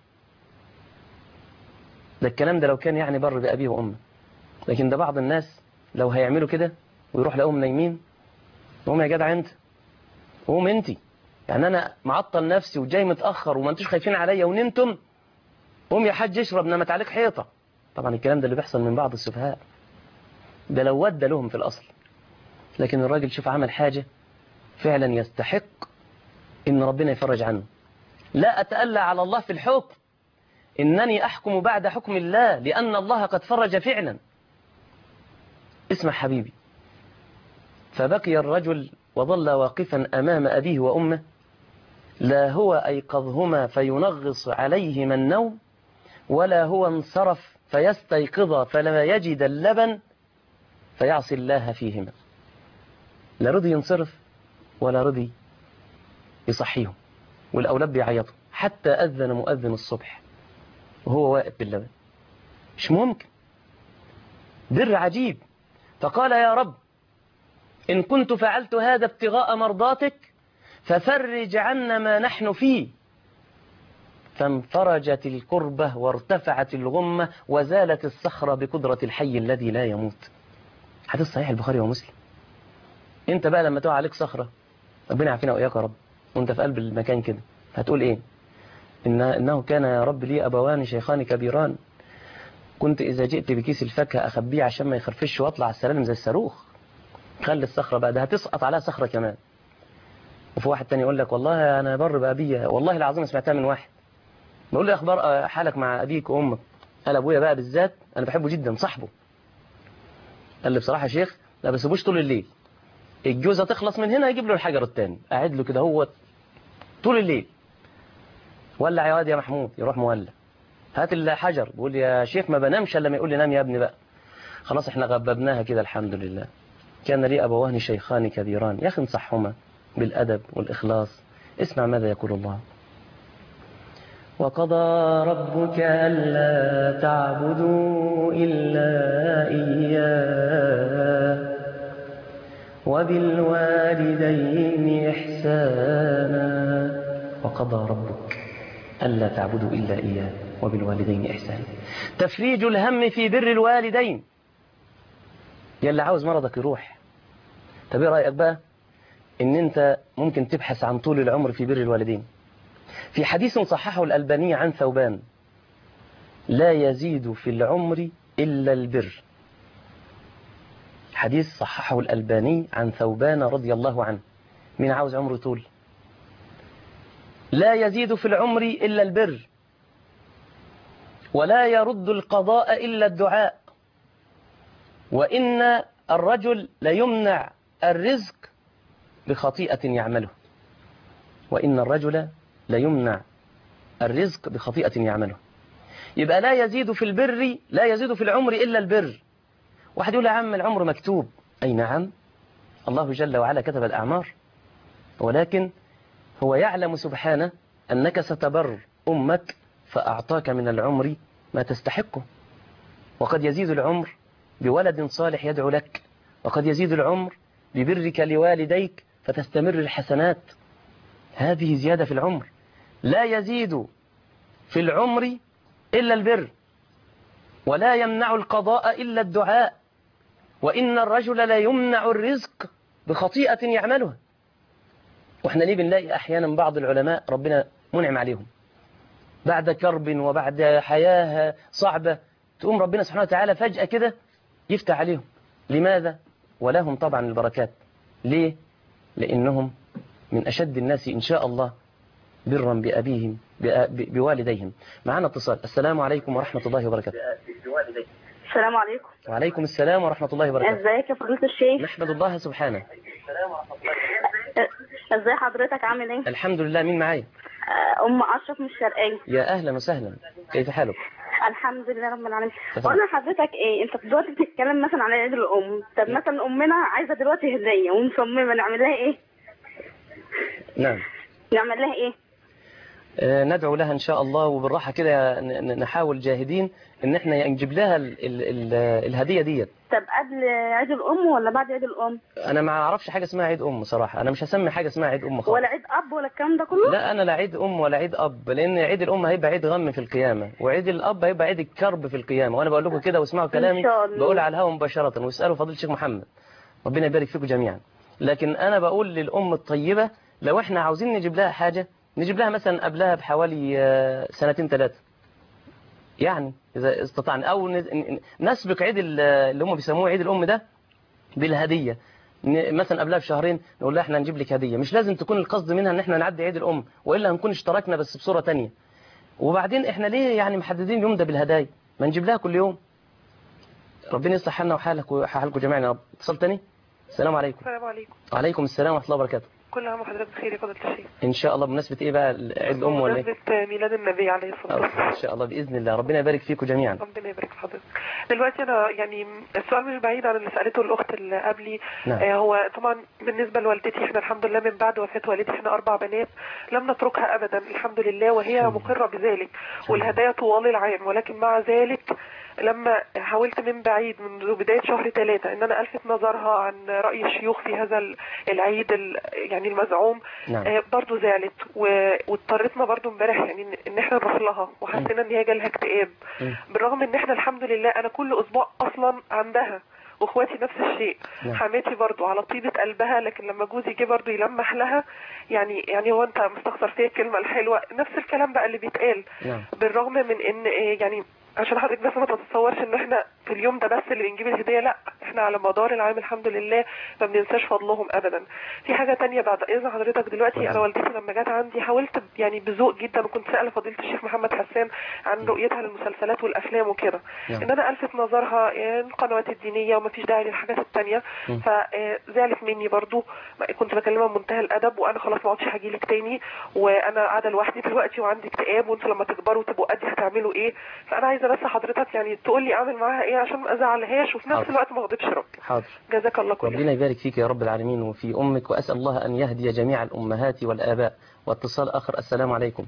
ده الكلام ده لو كان يعني بر بأبيه وأمه لكن ده بعض الناس لو هيعملوا كده ويروح لأم نايمين قوم يا جدع أنت قوم أنت يعني أنا معطل نفسي وجاي متأخر وما انتوش خايفين عليا ونمتم قوم يا حاج اشرب نمت عليك حيطة طبعا الكلام ده اللي بيحصل من بعض السفهاء ده لو ودى لهم في الأصل لكن الراجل شوف عمل حاجة فعلا يستحق إن ربنا يفرج عنه لا أتألى على الله في الحكم إنني أحكم بعد حكم الله لأن الله قد فرج فعلا اسمع حبيبي فبقي الرجل وظل واقفا أمام أبيه وأمه لا هو أيقظهما فينغص عليهما النوم ولا هو انصرف فيستيقظ فلا يجد اللبن فيعصي الله فيهما لا رضي ينصرف ولا رضي يصحيهم والأولاد بيعيطوا حتى أذن مؤذن الصبح وهو واقف باللبن مش ممكن بر عجيب فقال يا رب إن كنت فعلت هذا ابتغاء مرضاتك ففرج عنا ما نحن فيه فانفرجت الكربة وارتفعت الغمة وزالت الصخرة بقدرة الحي الذي لا يموت حديث صحيح البخاري ومسلم انت بقى لما تقع عليك صخرة ربنا يعافينا وإياك يا رب وانت في قلب المكان كده هتقول ايه إن إنه كان يا رب لي أبوان شيخان كبيران كنت إذا جئت بكيس الفاكهة أخبيه عشان ما يخرفش وأطلع على السلالم زي الصاروخ خلي الصخرة بقى ده هتسقط عليها صخرة كمان وفي واحد تاني يقول لك والله أنا بر بأبيها والله العظيم سمعتها من واحد بقول له أخبار حالك مع أبيك وأمك قال أبويا بقى بالذات أنا بحبه جدا صاحبه قال لي بصراحة يا شيخ لا بسيبوش طول الليل الجوزة تخلص من هنا يجيب له الحجر التاني قاعد له كده هو طول الليل ولع يا واد يا محمود يروح مولع هات الحجر بيقول يا شيخ ما بنامش الا ما يقول لي نام يا ابني بقى خلاص احنا غببناها كده الحمد لله كان لي ابوان شيخان كبيران يا اخي انصحهما بالادب والاخلاص اسمع ماذا يقول الله وقضى ربك ألا تعبدوا إلا إياه وبالوالدين إحسانا وقضى ربك ألا تعبدوا إلا إياه وبالوالدين إحسانا تفريج الهم في بر الوالدين يلا عاوز مرضك يروح طب ايه رأيك بقى ان انت ممكن تبحث عن طول العمر في بر الوالدين في حديث صححه الألباني عن ثوبان لا يزيد في العمر إلا البر حديث صححه الألباني عن ثوبان رضي الله عنه مين عاوز عمره طول لا يزيد في العمر إلا البر ولا يرد القضاء إلا الدعاء وإن الرجل ليمنع الرزق بخطيئة يعمله وإن الرجل ليمنع الرزق بخطيئة يعمله يبقى لا يزيد في البر لا يزيد في العمر إلا البر واحد يقول يا عم العمر مكتوب أي نعم الله جل وعلا كتب الأعمار ولكن هو يعلم سبحانه أنك ستبر أمك فأعطاك من العمر ما تستحقه وقد يزيد العمر بولد صالح يدعو لك وقد يزيد العمر ببرك لوالديك فتستمر الحسنات هذه زيادة في العمر لا يزيد في العمر إلا البر ولا يمنع القضاء إلا الدعاء وإن الرجل لا يمنع الرزق بخطيئة يعملها واحنا ليه بنلاقي أحيانا بعض العلماء ربنا منعم عليهم بعد كرب وبعد حياة صعبة تقوم ربنا سبحانه وتعالى فجأة كده يفتح عليهم لماذا؟ ولهم طبعا البركات ليه؟ لأنهم من أشد الناس إن شاء الله برا بأبيهم بأ- ب- بوالديهم معنا اتصال السلام عليكم ورحمة الله وبركاته السلام عليكم وعليكم السلام ورحمة الله وبركاته ازيك يا فضيلة الشيخ نحمد الله سبحانه أ- ازاي حضرتك عامل ايه الحمد لله مين معايا أ- ام اشرف من الشرقية يا أهلا وسهلا كيف حالك الحمد لله رب العالمين تفضل. قلنا لحضرتك ايه انت دلوقتي بتتكلم مثلا على عيد الام طب مثلا امنا عايزه دلوقتي هديه ومصممه نعمل لها ايه نعم نعمل لها ايه آه، ندعو لها إن شاء الله وبالراحة كده ن- ن- نحاول جاهدين إن إحنا نجيب لها ال ال ال الهدية ديت طب قبل عيد الام ولا بعد عيد الام أنا ما أعرفش حاجة اسمها عيد أم صراحة أنا مش هسمي حاجة اسمها عيد أم خالص ولا عيد اب ولا الكلام ده كله لا أنا لا عيد أم ولا عيد أب لأن عيد الأم هيبقى عيد غم في القيامة وعيد الأب هيبقى عيد الكرب في القيامة وأنا بقول لكم كده واسمعوا كلامي شاء الله. بقول على الهوا مباشرة واسألوا فضيلة الشيخ محمد ربنا يبارك فيكم جميعا لكن أنا بقول للأم الطيبة لو إحنا عاوزين نجيب لها حاجة نجيب لها مثلا قبلها بحوالي آه، سنتين ثلاثة يعني إذا استطعنا أو ن- ن- نسبق عيد ال- اللي هم بيسموه عيد الأم ده بالهدية ن- مثلا قبلها بشهرين نقول لها احنا هنجيب لك هدية مش لازم تكون القصد منها ان احنا نعدي عيد الأم وإلا هنكون اشتركنا بس بصورة تانية وبعدين احنا ليه يعني محددين اليوم ده بالهدايا ما نجيب لها كل يوم ربنا يصلح حالنا وحالك وحالكم جميعا يا رب اتصال تاني السلام عليكم السلام عليكم وعليكم السلام ورحمة الله وبركاته كل عام وحضرتك بخير يا فضيلة الشيخ ان شاء الله بمناسبة ايه بقى عيد الأم ولا ايه بمناسبة ميلاد النبي عليه الصلاة أو والسلام ان شاء الله بإذن الله ربنا يبارك فيكم جميعا ربنا يبارك في حضرتك دلوقتي انا يعني السؤال مش بعيد عن اللي سالته الاخت اللي قبلي نعم. آه هو طبعا بالنسبه لوالدتي احنا الحمد لله من بعد وفاه والدتي احنا اربع بنات لم نتركها ابدا الحمد لله وهي الحمد لله. مقره بذلك والهدايا طوال العام ولكن مع ذلك لما حاولت من بعيد منذ بداية شهر ثلاثة ان انا الفت نظرها عن رأي الشيوخ في هذا ال- العيد ال- يعني المزعوم نعم آه، برضو زعلت و- واضطرتنا برضو امبارح يعني ان- ان احنا نروح لها وحسينا ان هي جالها اكتئاب مم. بالرغم ان احنا الحمد لله انا كل اسبوع اصلا عندها واخواتي نفس الشيء نعم. حماتي برضو على طيبة قلبها لكن لما جوزي جه برضو يلمح لها يعني يعني هو انت مستخسر فيا الكلمة الحلوة نفس الكلام بقى اللي بيتقال نعم بالرغم من ان إيه يعني عشان حضرتك بس ما تتصورش ان احنا في اليوم ده بس اللي بنجيب الهديه لا احنا على مدار العام الحمد لله ما بننساش فضلهم ابدا في حاجه تانية بعد اذن حضرتك دلوقتي انا والدتي لما جت عندي حاولت ب- يعني بذوق جدا وكنت سائله فضيله الشيخ محمد حسان عن رؤيتها للمسلسلات والافلام وكده نعم. ان انا الفت نظرها إيه، القنوات الدينيه وما فيش داعي للحاجات التانية مم. فزعلت مني برضو كنت بكلمها بمنتهى الادب وانا خلاص ما عدتش هاجي لك تاني وانا قاعده لوحدي دلوقتي وعندي اكتئاب وانتوا لما تكبروا تبقوا قدي هتعملوا ايه فانا عايزه بس حضرتك يعني تقول لي اعمل معاها ايه عشان ما ازعلهاش وفي نفس حاضر. الوقت ما اغضبش ربي حاضر جزاك الله كل خير ربنا يبارك فيك يا رب العالمين وفي أمك وأسأل الله أن يهدي جميع الأمهات والآباء واتصال آخر السلام عليكم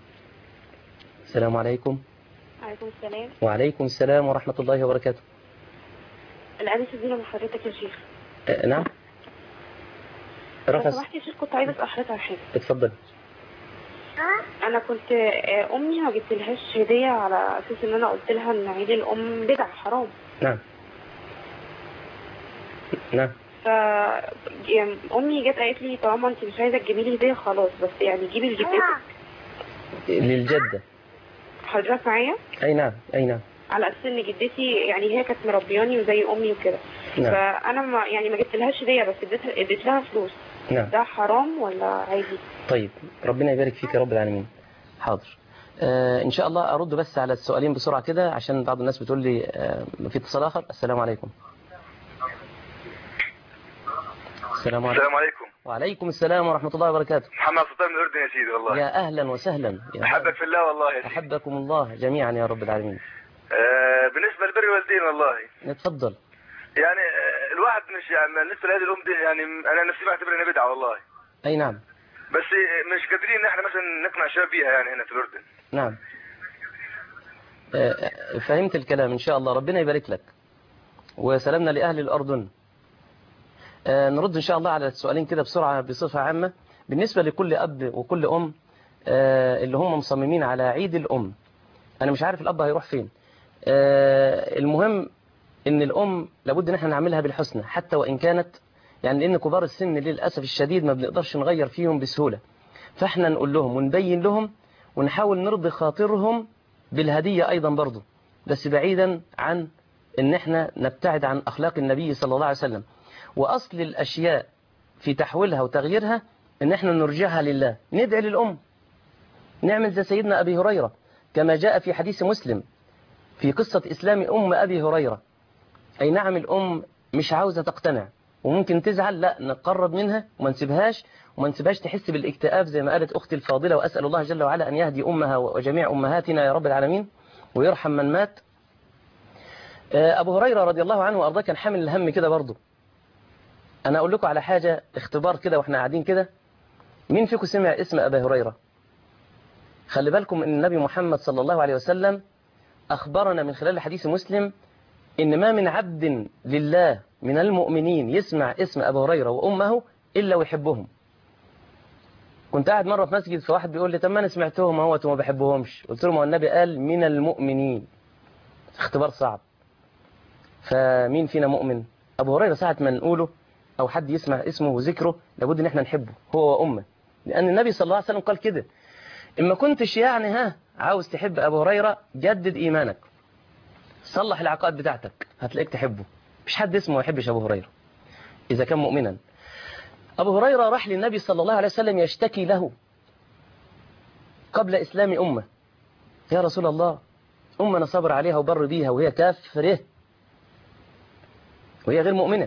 السلام عليكم عليكم السلام وعليكم السلام ورحمة الله وبركاته العيد الدين من حضرتك يا شيخ أه نعم لو رفس سمحت يا شيخ كنت عايزه اسال حضرتك على حاجه اتفضل انا كنت آه، امي ما جبتلهاش هديه على اساس ان انا قلت لها ان عيد الام بدعه حرام نعم نعم ف يعني امي جت قالت لي طالما انت مش عايزه تجيبي لي هديه خلاص بس يعني جيبي لجدتك للجدة حضرتك معايا أي نعم أي نعم على اساس ان جدتي يعني هي كانت مربياني وزي امي وكده نعم فانا ما يعني ما جبتلهاش هديه بس اديتها اديت لها فلوس نعم ده حرام ولا عادي طيب ربنا يبارك فيك يا رب العالمين حاضر آه إن شاء الله أرد بس على السؤالين بسرعة كده عشان بعض الناس بتقول لي آه في اتصال آخر السلام عليكم السلام عليكم السلام عليكم وعليكم السلام ورحمة الله وبركاته محمد سلطان من الاردن يا سيدي والله يا أهلا وسهلا يا احبك في الله والله يا سيدي أحبكم الله جميعا يا رب العالمين آه بالنسبه لبر الوالدين والله نتفضل يعني آه الواحد مش يعني بالنسبه لهذه الام دي يعني انا نفسي بعتبر انها بدعه والله أي نعم بس آه، مش قادرين ان احنا مثلا نقنع الشباب بيها يعني هنا في الاردن نعم آه، فهمت الكلام إن شاء الله ربنا يبارك لك وسلامنا لأهل الأردن آه، نرد إن شاء الله على السؤالين كده بسرعة بصفة عامة بالنسبة لكل أب وكل أم آه، اللي هم مصممين على عيد الأم أنا مش عارف الأب هيروح فين آه، المهم إن الأم لابد إن احنا نعملها بالحسنى حتى وإن كانت يعني لأن كبار السن للأسف الشديد ما بنقدرش نغير فيهم بسهولة فاحنا نقول لهم ونبين لهم ونحاول نرضي خاطرهم بالهدية أيضا برضو بس بعيدا عن ان احنا نبتعد عن أخلاق النبي صلى الله عليه وسلم وأصل الأشياء في تحويلها وتغييرها ان احنا نرجعها لله ندعي للأم نعمل زي سيدنا أبي هريرة كما جاء في حديث مسلم في قصة إسلام أم أبي هريرة أي نعم الأم مش عاوزة تقتنع وممكن تزعل لا نقرب منها وما نسيبهاش وما نسيبهاش تحس بالاكتئاب زي ما قالت أختي الفاضلة وأسأل الله جل وعلا أن يهدي أمها وجميع أمهاتنا يا رب العالمين ويرحم من مات أبو هريرة رضي الله عنه وأرضاه كان حامل الهم كده برضه أنا أقول لكم على حاجة اختبار كده وإحنا قاعدين كده مين فيكم سمع اسم أبي هريرة خلي بالكم أن النبي محمد صلى الله عليه وسلم أخبرنا من خلال حديث مسلم إن ما من عبد لله من المؤمنين يسمع اسم أبو هريرة وأمه إلا ويحبهم كنت قاعد مرة في مسجد فواحد بيقول لي طب ما أنا سمعتهم اهوت وما بحبهمش قلت له ما النبي قال من المؤمنين اختبار صعب فمين فينا مؤمن أبو هريرة ساعة ما نقوله أو حد يسمع اسمه وذكره لابد إن احنا نحبه هو وأمه لأن النبي صلى الله عليه وسلم قال كده إما كنتش يعني ها عاوز تحب أبو هريرة جدد إيمانك صلح العقائد بتاعتك هتلاقيك تحبه مش حد اسمه ما يحبش أبو هريرة إذا كان مؤمنا أبو هريرة راح للنبي صلى الله عليه وسلم يشتكي له قبل إسلام أمه يا رسول الله أمنا صبر عليها وبر بيها وهي كافره وهي غير مؤمنة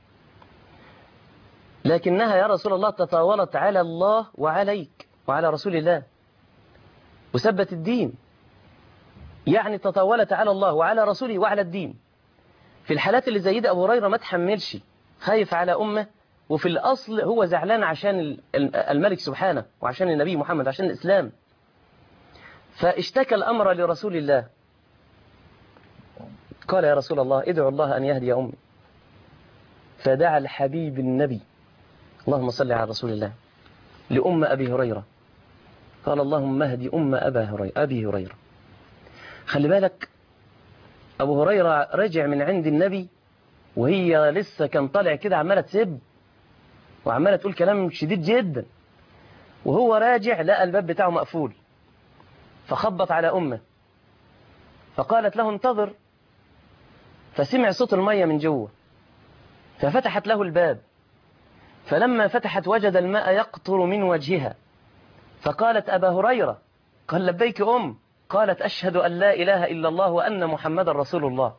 لكنها يا رسول الله تطاولت على الله وعليك وعلى رسول الله وثبت الدين يعني تطاولت على الله وعلى رسوله وعلى الدين في الحالات اللي زي دي أبو هريرة ما تحملش خايف على أمه وفي الأصل هو زعلان عشان الملك سبحانه وعشان النبي محمد عشان الإسلام فاشتكى الأمر لرسول الله قال يا رسول الله ادعو الله أن يهدي أمي فدعا الحبيب النبي اللهم صل على رسول الله لأم أبي هريرة قال اللهم اهدي أم أبا هريرة أبي هريرة خلي بالك أبو هريرة رجع من عند النبي وهي لسه كان طالع كده عمالة تسب وعمالة تقول كلام شديد جدا وهو راجع لقى الباب بتاعه مقفول فخبط على أمه فقالت له انتظر فسمع صوت المية من جوه ففتحت له الباب فلما فتحت وجد الماء يقطر من وجهها فقالت أبا هريرة قال لبيك أم قالت أشهد أن لا إله إلا الله وأن محمد رسول الله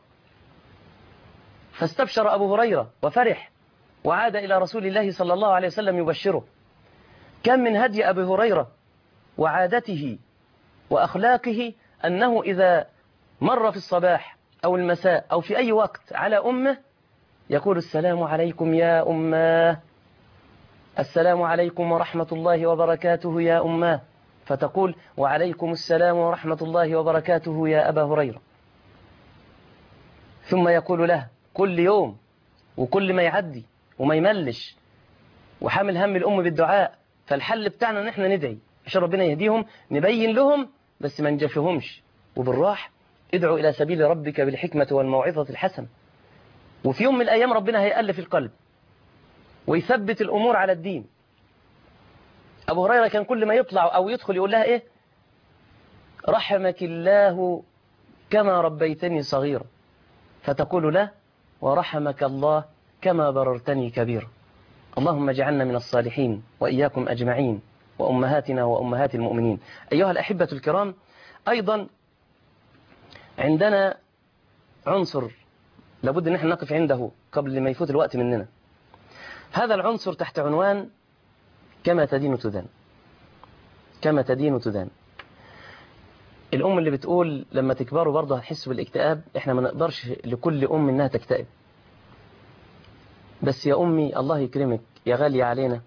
فاستبشر أبو هريرة وفرح وعاد إلى رسول الله صلى الله عليه وسلم يبشره كم من هدي أبي هريرة وعادته وأخلاقه أنه إذا مر في الصباح أو المساء أو في أي وقت على أمه يقول السلام عليكم يا أماه السلام عليكم ورحمة الله وبركاته يا أماه فتقول وعليكم السلام ورحمة الله وبركاته يا أبا هريرة ثم يقول له كل يوم وكل ما يعدي وما يملش وحامل هم الأم بالدعاء فالحل بتاعنا ان احنا ندعي عشان ربنا يهديهم نبين لهم بس ما نجفهمش وبالراح ادعوا إلى سبيل ربك بالحكمة والموعظة الحسنة وفي يوم من الأيام ربنا هيألف القلب ويثبت الأمور على الدين أبو هريرة كان كل ما يطلع أو يدخل يقول لها إيه رحمك الله كما ربيتني صغيرا فتقول له ورحمك الله كما بررتني كبيرا اللهم اجعلنا من الصالحين وإياكم أجمعين وأمهاتنا وأمهات المؤمنين أيها الأحبة الكرام أيضا عندنا عنصر لابد ان احنا نقف عنده قبل ما يفوت الوقت مننا هذا العنصر تحت عنوان كما تدين تدان كما تدين تدان الأم اللي بتقول لما تكبروا برضه هتحسوا بالاكتئاب احنا ما نقدرش لكل أم انها تكتئب بس يا أمي الله يكرمك يا غالية علينا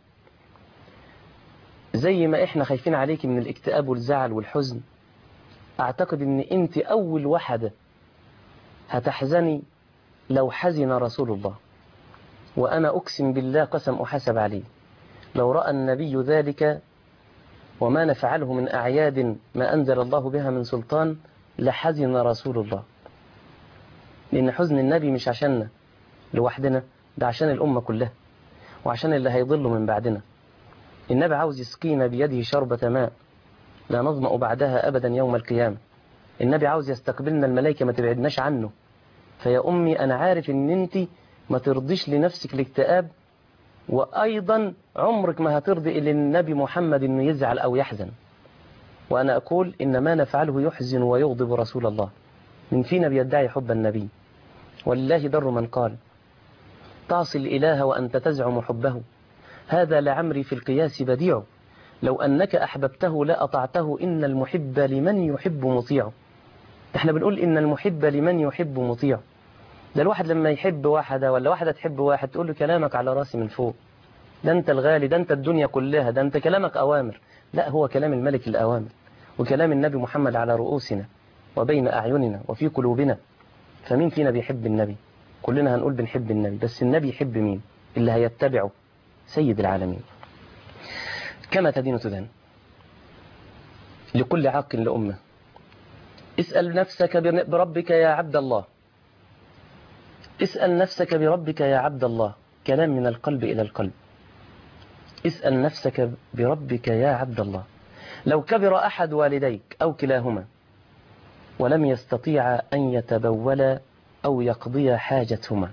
زي ما احنا خايفين عليك من الاكتئاب والزعل والحزن اعتقد ان انت اول واحدة هتحزني لو حزن رسول الله وأنا أقسم بالله قسم أحسب عليه لو رأى النبي ذلك وما نفعله من أعياد ما أنزل الله بها من سلطان لحزن رسول الله لأن حزن النبي مش عشاننا لوحدنا ده عشان الأمة كلها وعشان اللي هيضلوا من بعدنا النبي عاوز يسقينا بيده شربة ماء لا نظمأ بعدها أبدا يوم القيامة النبي عاوز يستقبلنا الملائكة ما تبعدناش عنه فيا أمي أنا عارف إن أنت ما ترضيش لنفسك الاكتئاب وأيضا عمرك ما هترضي إلى النبي محمد إنه يزعل أو يحزن وأنا أقول إن ما نفعله يحزن ويغضب رسول الله من فينا بيدعي حب النبي ولله در من قال تعصي الإله وأنت تزعم حبه هذا لعمري في القياس بديع لو أنك أحببته لا أطعته إن المحب لمن يحب مطيع احنا بنقول إن المحب لمن يحب مطيع ده الواحد لما يحب واحدة ولا واحدة تحب واحد تقول له كلامك على راسي من فوق ده انت الغالي ده انت الدنيا كلها ده انت كلامك أوامر لا هو كلام الملك الأوامر وكلام النبي محمد على رؤوسنا وبين أعيننا وفي قلوبنا فمين فينا بيحب النبي كلنا هنقول بنحب النبي بس النبي يحب مين اللي هيتبعه سيد العالمين كما تدين تدان لكل عاق لأمه اسأل نفسك بربك يا عبد الله اسأل نفسك بربك يا عبد الله كلام من القلب إلى القلب اسأل نفسك بربك يا عبد الله لو كبر أحد والديك أو كلاهما ولم يستطيع أن يتبول أو يقضي حاجتهما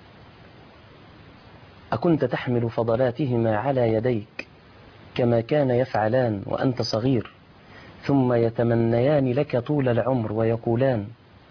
أكنت تحمل فضلاتهما على يديك كما كان يفعلان وأنت صغير ثم يتمنيان لك طول العمر ويقولان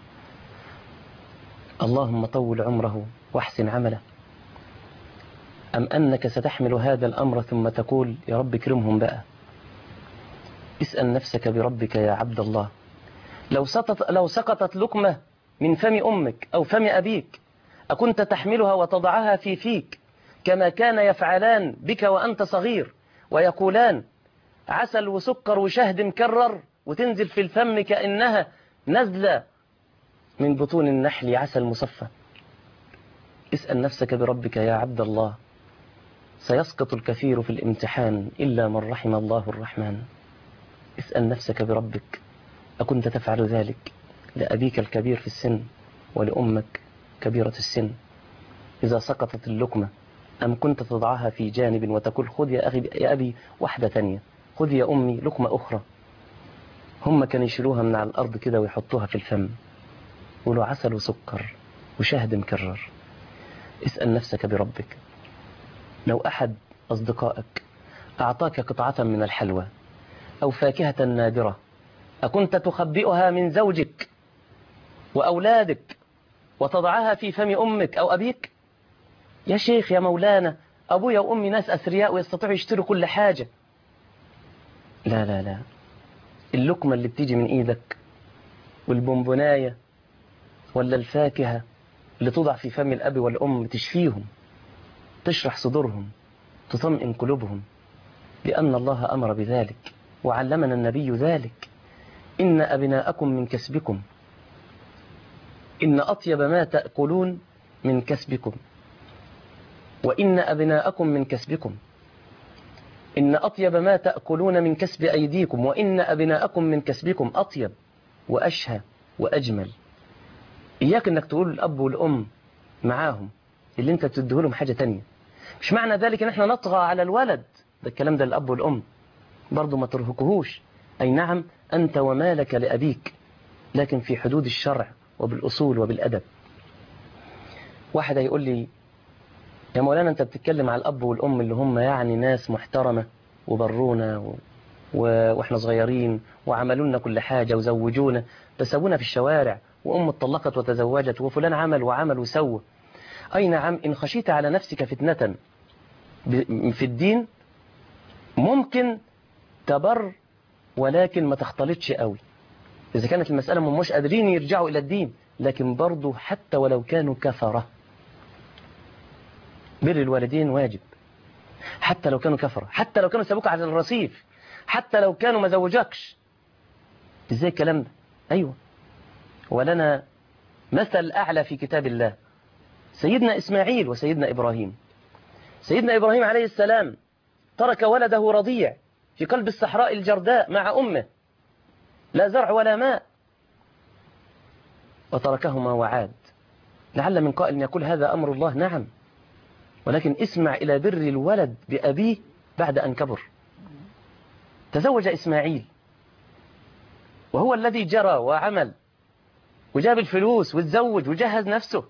اللهم طول عمره واحسن عمله أم أنك ستحمل هذا الأمر ثم تقول يا رب اكرمهم بقى اسأل نفسك بربك يا عبد الله لو سقطت, لو سقطت لقمة من فم أمك أو فم أبيك أكنت تحملها وتضعها في فيك كما كان يفعلان بك وأنت صغير ويقولان عسل وسكر وشهد مكرر وتنزل في الفم كأنها نزلة من بطون النحل عسل مصفى اسأل نفسك بربك يا عبد الله سيسقط الكثير في الامتحان إلا من رحم الله الرحمن اسأل نفسك بربك أكنت تفعل ذلك لأبيك الكبير في السن ولأمك كبيرة السن إذا سقطت اللقمة أم كنت تضعها في جانب وتقول خذ يا, أخي يا أبي واحدة تانية خذ يا أمي لقمة أخرى هم كانوا يشيلوها من على الأرض كده ويحطوها في الفم يقولوا عسل وسكر وشهد مكرر اسأل نفسك بربك لو أحد أصدقائك أعطاك قطعة من الحلوى أو فاكهة نادرة أكنت تخبئها من زوجك وأولادك وتضعها في فم أمك أو أبيك يا شيخ يا مولانا أبويا وأمي ناس أثرياء ويستطيعوا يشتروا كل حاجة لا لا لا اللقمة اللي بتيجي من إيدك والبونبوناية ولا الفاكهة اللي توضع في فم الأب والأم تشفيهم تشرح صدورهم تطمئن قلوبهم لأن الله أمر بذلك وعلمنا النبي ذلك إن أبناءكم من كسبكم إن أطيب ما تأكلون من كسبكم وإن أبناءكم من كسبكم إن أطيب ما تأكلون من كسب أيديكم وإن أبناءكم من كسبكم أطيب وأشهى وأجمل إياك أنك تقول الأب والأم معاهم اللي أنت تديه لهم حاجة تانية مش معنى ذلك أن احنا نطغى على الولد ده الكلام ده الأب والأم برضو ما ترهقهوش أي نعم أنت ومالك لأبيك لكن في حدود الشرع وبالأصول وبالأدب واحد هيقول لي يا مولانا أنت بتتكلم على الأب والأم اللي هم يعني ناس محترمة وبرونا و... و... وإحنا صغيرين وعملوا لنا كل حاجة وزوجونا بس أبونا في الشوارع وأم اتطلقت وتزوجت وفلان عمل وعمل وسوى أي نعم إن خشيت على نفسك فتنة ب... في الدين ممكن تبر ولكن ما تختلطش قوي إذا كانت المسألة هم مش قادرين يرجعوا إلى الدين لكن برضو حتى ولو كانوا كفرة بر الوالدين واجب حتى لو كانوا كفرة حتى لو كانوا سابوك على الرصيف حتى لو كانوا ما زوجكش ازاي الكلام ده ايوه ولنا مثل اعلى في كتاب الله سيدنا اسماعيل وسيدنا ابراهيم سيدنا ابراهيم عليه السلام ترك ولده رضيع في قلب الصحراء الجرداء مع امه لا زرع ولا ماء وتركهما وعاد لعل من قائل يقول هذا امر الله نعم ولكن اسمع إلى بر الولد بأبيه بعد أن كبر تزوج إسماعيل وهو الذي جرى وعمل وجاب الفلوس وتزوج وجهز نفسه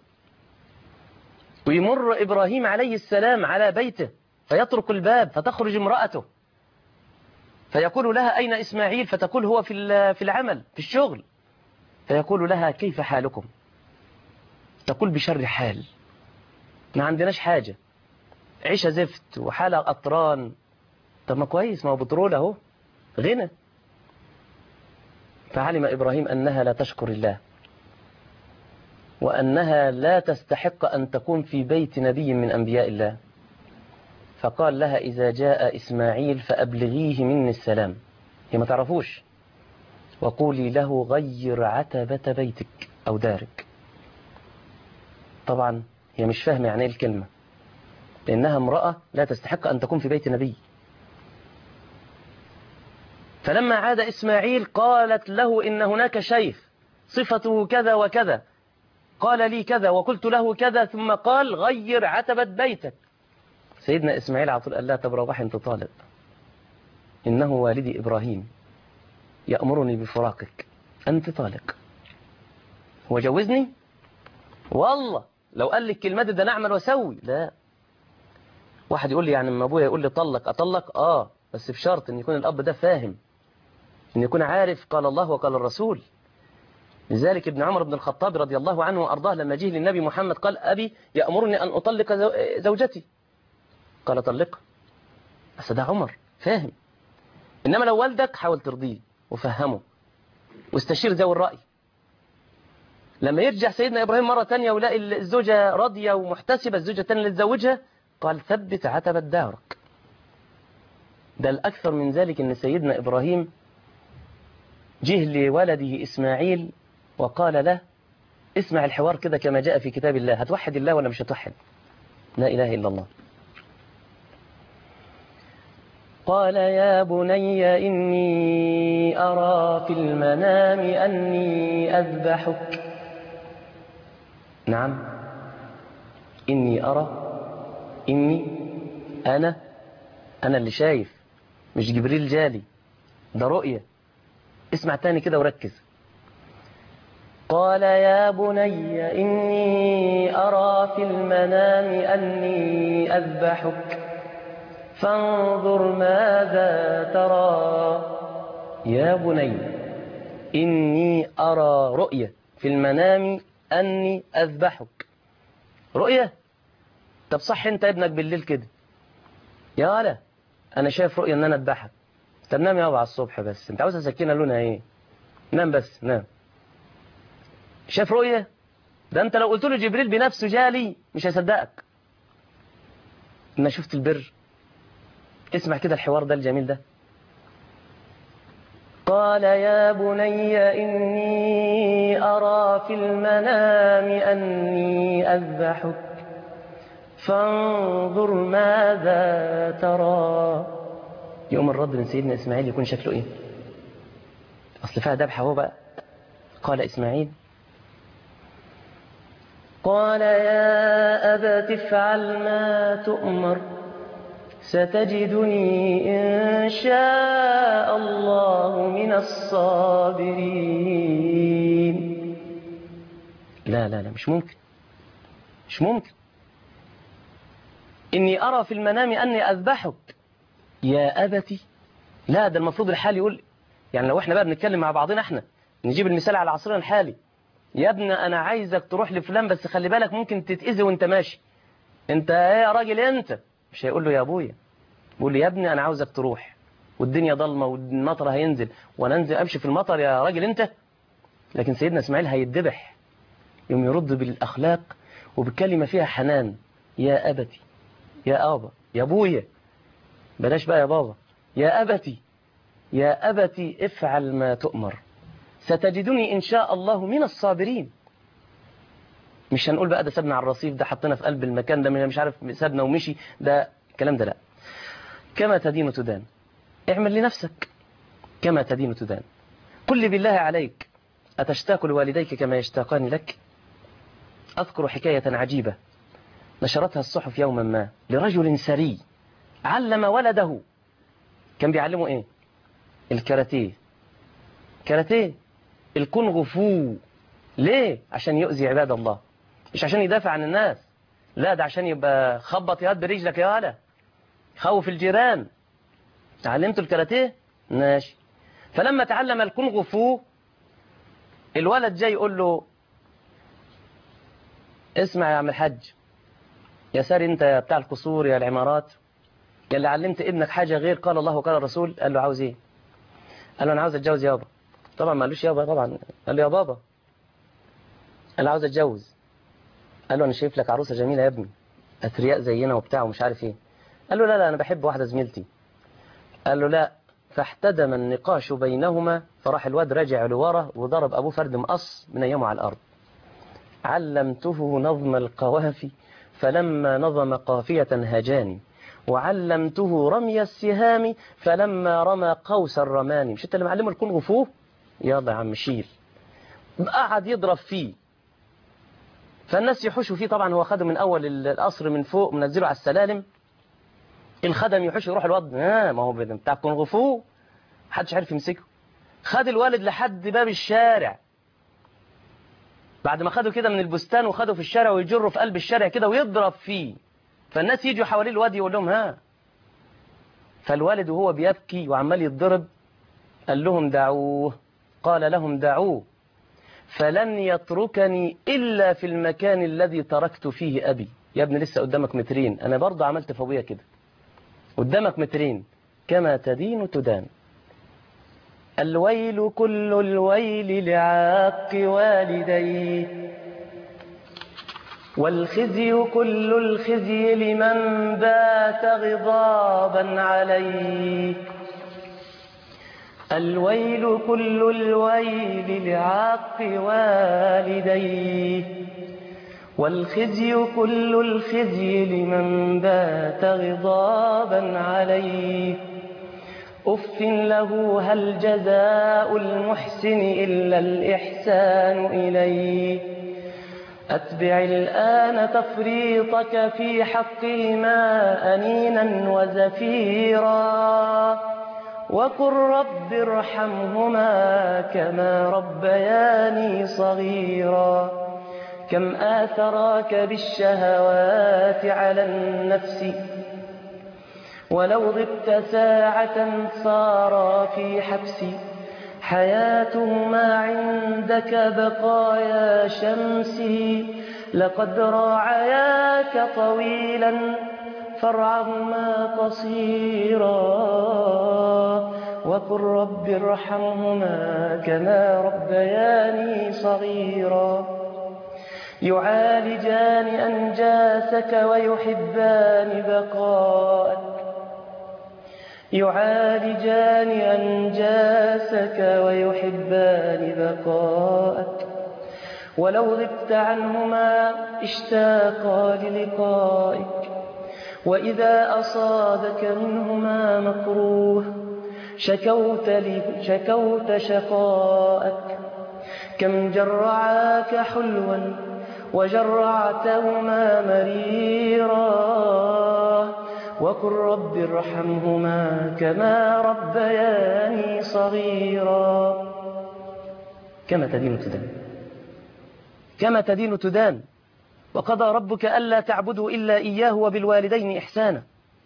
ويمر إبراهيم عليه السلام على بيته فيطرق الباب فتخرج امرأته فيقول لها أين إسماعيل فتقول هو في في العمل في الشغل فيقول لها كيف حالكم تقول بشر حال ما عندناش حاجة عيشة زفت وحالة قطران طب ما كويس ما هو بترول اهو غنى فعلم إبراهيم أنها لا تشكر الله وأنها لا تستحق أن تكون في بيت نبي من أنبياء الله فقال لها إذا جاء إسماعيل فأبلغيه مني السلام هي ما تعرفوش وقولي له غير عتبة بيتك أو دارك طبعا هي مش فاهمة يعني ايه الكلمة لأنها امرأة لا تستحق أن تكون في بيت نبي فلما عاد إسماعيل قالت له إن هناك شيخ صفته كذا وكذا قال لي كذا وقلت له كذا ثم قال غير عتبة بيتك سيدنا إسماعيل على طول قال لها طب روحي انت طالب إنه والدي إبراهيم يأمرني بفراقك أنت طالق هو جوزني والله لو قال لي الكلمات دي ده نعمل واسوي لا واحد يقول لي يعني لما ابويا يقول لي طلق اطلق اه بس بشرط ان يكون الاب ده فاهم ان يكون عارف قال الله وقال الرسول لذلك ابن عمر بن الخطاب رضي الله عنه وارضاه لما جه للنبي محمد قال ابي يامرني ان اطلق زوجتي قال طلقها بس ده عمر فاهم انما لو والدك حاول ترضيه وفهمه واستشير ذوي الراي لما يرجع سيدنا إبراهيم مرة تانية ولاقي الزوجة راضية ومحتسبة الزوجة التانية اللي تزوجها قال ثبت عتبة دارك ده الأكثر من ذلك أن سيدنا إبراهيم جه لولده إسماعيل وقال له اسمع الحوار كده كما جاء في كتاب الله هتوحد الله ولا مش هتوحد لا إله إلا الله قال يا بني إني أرى في المنام أني أذبحك نعم إني أرى إني أنا أنا اللي شايف مش جبريل جالي ده رؤية اسمع تاني كده وركز قال يا بني إني أرى في المنام أني أذبحك فانظر ماذا ترى يا بني إني أرى رؤية في المنام أني أذبحك رؤية طب صح أنت ابنك بالليل كده يا ولا أنا شايف رؤية أن أنا أذبحك طب نام يابا على الصبح بس أنت عاوز سكينة لونها إيه نام بس نام شايف رؤية ده أنت لو قلت له جبريل بنفسه جالي مش هيصدقك أنا شفت البر اسمع كده الحوار ده الجميل ده قال يا بني إني أرى في المنام أني أذبحك فانظر ماذا ترى يوم الرد من سيدنا إسماعيل يكون شكله إيه أصل فيها ذبحة هو بقى قال إسماعيل قال يا أبت افعل ما تؤمر ستجدني إن شاء الله من الصابرين لا لا لا مش ممكن مش ممكن إني أرى في المنام أني أذبحك يا أبتي لا ده المفروض الحال يقول يعني لو احنا بقى بنتكلم مع بعضنا احنا نجيب المثال على عصرنا الحالي يا ابني أنا عايزك تروح لفلان بس خلي بالك ممكن تتأذي وانت ماشي انت ايه يا راجل انت مش هيقول له يا ابويا بيقول لي يا ابني انا عاوزك تروح والدنيا ضلمه والمطر هينزل وانا انزل امشي في المطر يا راجل انت لكن سيدنا اسماعيل هيتذبح يوم يرد بالاخلاق وبكلمه فيها حنان يا ابتي يا ابا يا ابويا بلاش بقى يا بابا يا ابتي يا ابتي افعل ما تؤمر ستجدني ان شاء الله من الصابرين مش هنقول بقى ده سابنا على الرصيف ده حطينا في قلب المكان ده مش عارف سابنا ومشي ده الكلام ده لا كما تدين تدان اعمل لنفسك كما تدين تدان قل بالله عليك أتشتاق لوالديك كما يشتاقان لك أذكر حكاية عجيبة نشرتها الصحف يوما ما لرجل سري علم ولده كان بيعلمه ايه الكاراتيه كاراتيه الكونغ فو ليه عشان يؤذي عباد الله مش عشان يدافع عن الناس لا ده عشان يبقى خبط يد برجلك يا ولا خوف الجيران تعلمت الكاراتيه ماشي فلما تعلم الكونغ فو الولد جاي يقول له اسمع يا عم الحاج يا ساري انت يا بتاع القصور يا العمارات يا اللي علمت ابنك حاجة غير قال الله وقال الرسول قال له عاوز ايه قال له انا عاوز اتجوز يابا طبعا ما قالوش يابا طبعا قال له يا بابا قال له عاوز اتجوز قال له انا شايف لك عروسة جميلة يا ابني اثرياء زينا وبتاع ومش عارف ايه قال له لا لا انا بحب واحدة زميلتي قال له لا فاحتدم النقاش بينهما فراح الواد راجع لورا وضرب ابوه فرد مقص من ايامه على الارض علمته نظم القوافي فلما نظم قافية هجاني وعلمته رمي السهام فلما رمى قوس الرماني مش انت اللي معلمه الكونغ فو يلا يا عم شيل قعد يضرب فيه فالناس يحشوا فيه طبعا هو خده من اول القصر من فوق منزله على السلالم الخدم يحش يروح الواد آه ما هو بتاع كونغ فو محدش عارف يمسكه خد الوالد لحد باب الشارع بعد ما خده كده من البستان وخده في الشارع ويجره في قلب الشارع كده ويضرب فيه فالناس يجوا حواليه الواد يقول لهم ها فالوالد وهو بيبكي وعمال يتضرب قال لهم دعوه قال لهم دعوه فلن يتركني إلا في المكان الذي تركت فيه أبي يا ابني لسه قدامك مترين أنا برضه عملت فوقية كده قدامك مترين كما تدين تدان الويل كل الويل لعاق والديه والخزي كل الخزي لمن بات غضابا عليه الويل كل الويل لعاق والديه والخزي كل الخزي لمن بات غضابا عليه أف له هل جزاء المحسن إلا الإحسان إليه أتبع الآن تفريطك في حقهما أنينا وزفيرا وقل رب ارحمهما كما ربياني صغيرا كم آثراك بالشهوات على النفس ولو غبت ساعة صارا في حبسي حياتهما عندك بقايا شمسي لقد راعياك طويلا فرعهما قصيرا وقل رب ارحمهما كما ربياني صغيرا يعالجان أنجاسك ويحبان بقاءك يعالجان أنجاسك ويحبان بقاءك ولو غبت عنهما اشتاقا للقائك وإذا أصابك منهما مكروه شكوت, لي شكوت شقاءك كم جرعاك حلوا وجرعتهما مريرا وقل رب ارحمهما كما ربياني صغيرا كما تدين تدان كما تدين تدان وقضى ربك ألا تعبدوا إلا إياه وبالوالدين إحسانا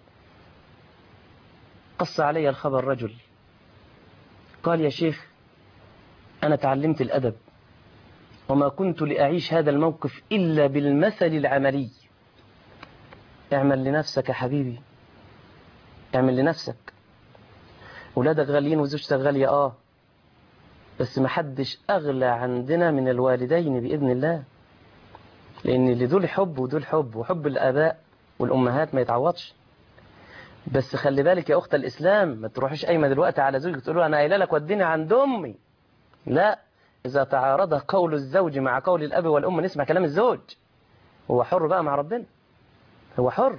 قص علي الخبر رجل قال يا شيخ أنا تعلمت الأدب وما كنت لأعيش هذا الموقف إلا بالمثل العملي اعمل لنفسك يا حبيبي اعمل لنفسك ولادك غاليين وزوجتك غالية آه بس ما حدش أغلى عندنا من الوالدين بإذن الله لأن اللي دول حب ودول حب وحب الآباء والأمهات ما يتعوضش بس خلي بالك يا أخت الإسلام ما تروحيش قايمة دلوقتي على زوجك تقول له أنا قايله لك وديني عند أمي لا إذا تعارض قول الزوج مع قول الأب والأم نسمع كلام الزوج هو حر بقى مع ربنا هو حر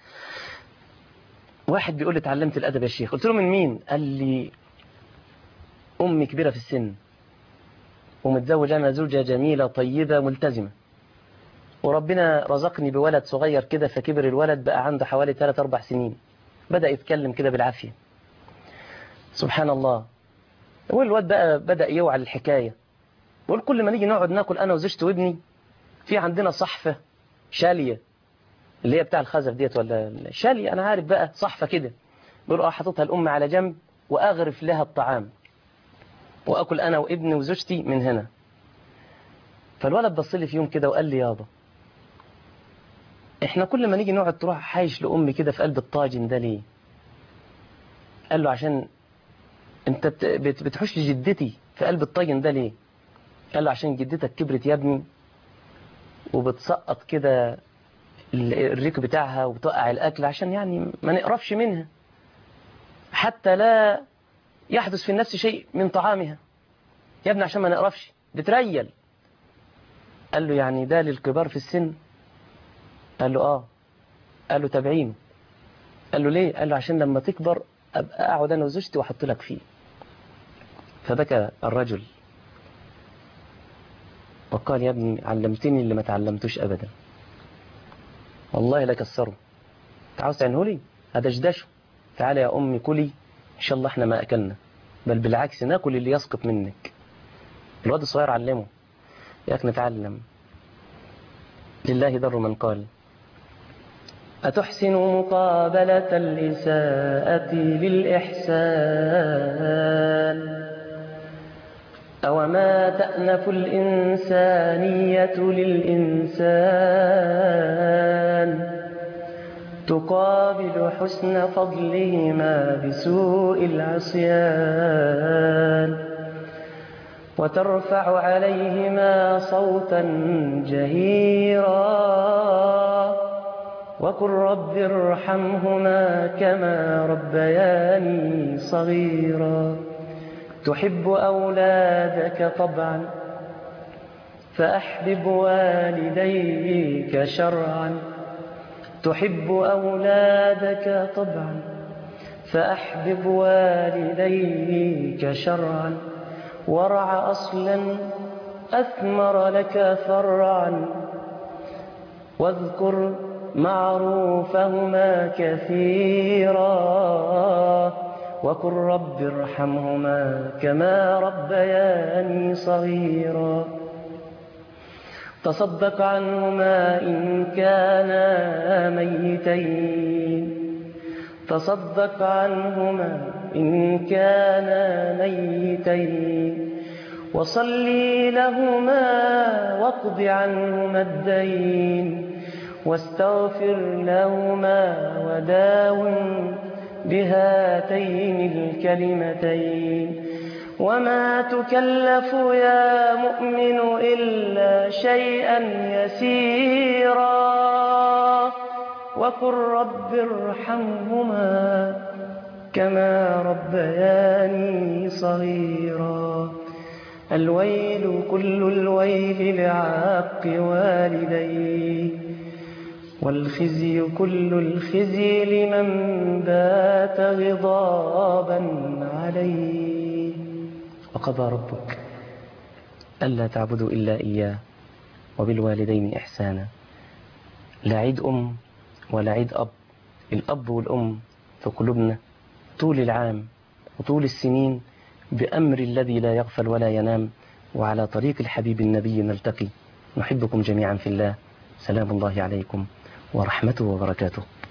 واحد بيقول لي اتعلمت الأدب يا شيخ قلت له من مين قال لي أمي كبيرة في السن ومتزوج أنا زوجة جميلة طيبة ملتزمة وربنا رزقني بولد صغير كده فكبر الولد بقى عنده حوالي 3-4 سنين بدأ يتكلم كده بالعافية سبحان الله والواد بقى بدأ يوعى الحكاية بقول كل ما نيجي نقعد ناكل أنا وزوجتي وابني في عندنا صحفة شالية اللي هي بتاع الخزف ديت ولا شالية أنا عارف بقى صحفة كده بقول اه حاططها الأم على جنب وأغرف لها الطعام وأكل أنا وابني وزوجتي من هنا فالولد بص لي في يوم كده وقال لي يابا احنا كل ما نيجي نقعد تروح حايش لأمي كده في قلب الطاجن ده ليه قال له عشان انت بت- بت- بتحوش لجدتي في قلب الطاجن ده ليه قال له عشان جدتك كبرت يا ابني وبتسقط كده ال- الريك بتاعها وبتوقع الأكل عشان يعني ما نقرفش منها حتى لا يحدث في النفس شيء من طعامها يا ابني عشان ما نقرفش بتريل قال له يعني ده للكبار في السن قال له اه قال له تابعينه قال له ليه قال له عشان لما تكبر ابقى اقعد انا وزوجتي واحط لك فيه فبكى الرجل وقال يا ابني علمتني اللي ما تعلمتوش ابدا والله لكسره عاوز تعينه لي هدشدشه تعالى يا امي كلي ان شاء الله احنا ما اكلنا بل بالعكس ناكل اللي يسقط منك الواد الصغير علمه ياك نتعلم لله در من قال أتحسن مقابلة الإساءة للإحسان أوما تأنف الإنسانية للإنسان تقابل حسن فضلهما بسوء العصيان وترفع عليهما صوتا جهيرا وقل رب ارحمهما كما ربياني صغيرا تحب أولادك طبعا فأحبب والديك شرعا تحب أولادك طبعا فأحبب والديك شرعا ورع أصلا أثمر لك فرعا واذكر معروفهما كثيرا وقل رب ارحمهما كما ربياني صغيرا تصدق عنهما إن كانا ميتين تصدق عنهما إن كانا ميتين وصلي لهما واقض عنهما الدين واستغفر لهما وداوم بهاتين الكلمتين وما تكلف يا مؤمن إلا شيئا يسيرا وقل رب ارحمهما كما ربياني صغيرا الويل كل الويل لعاق والديه والخزي كل الخزي لمن بات غضابا عليه وقضى ربك ألا تعبدوا إلا إياه وبالوالدين إحسانا لا عيد أم ولا عيد أب الأب والأم في قلوبنا طول العام وطول السنين بأمر الذي لا يغفل ولا ينام وعلى طريق الحبيب النبي نلتقي نحبكم جميعا في الله سلام الله عليكم ورحمته وبركاته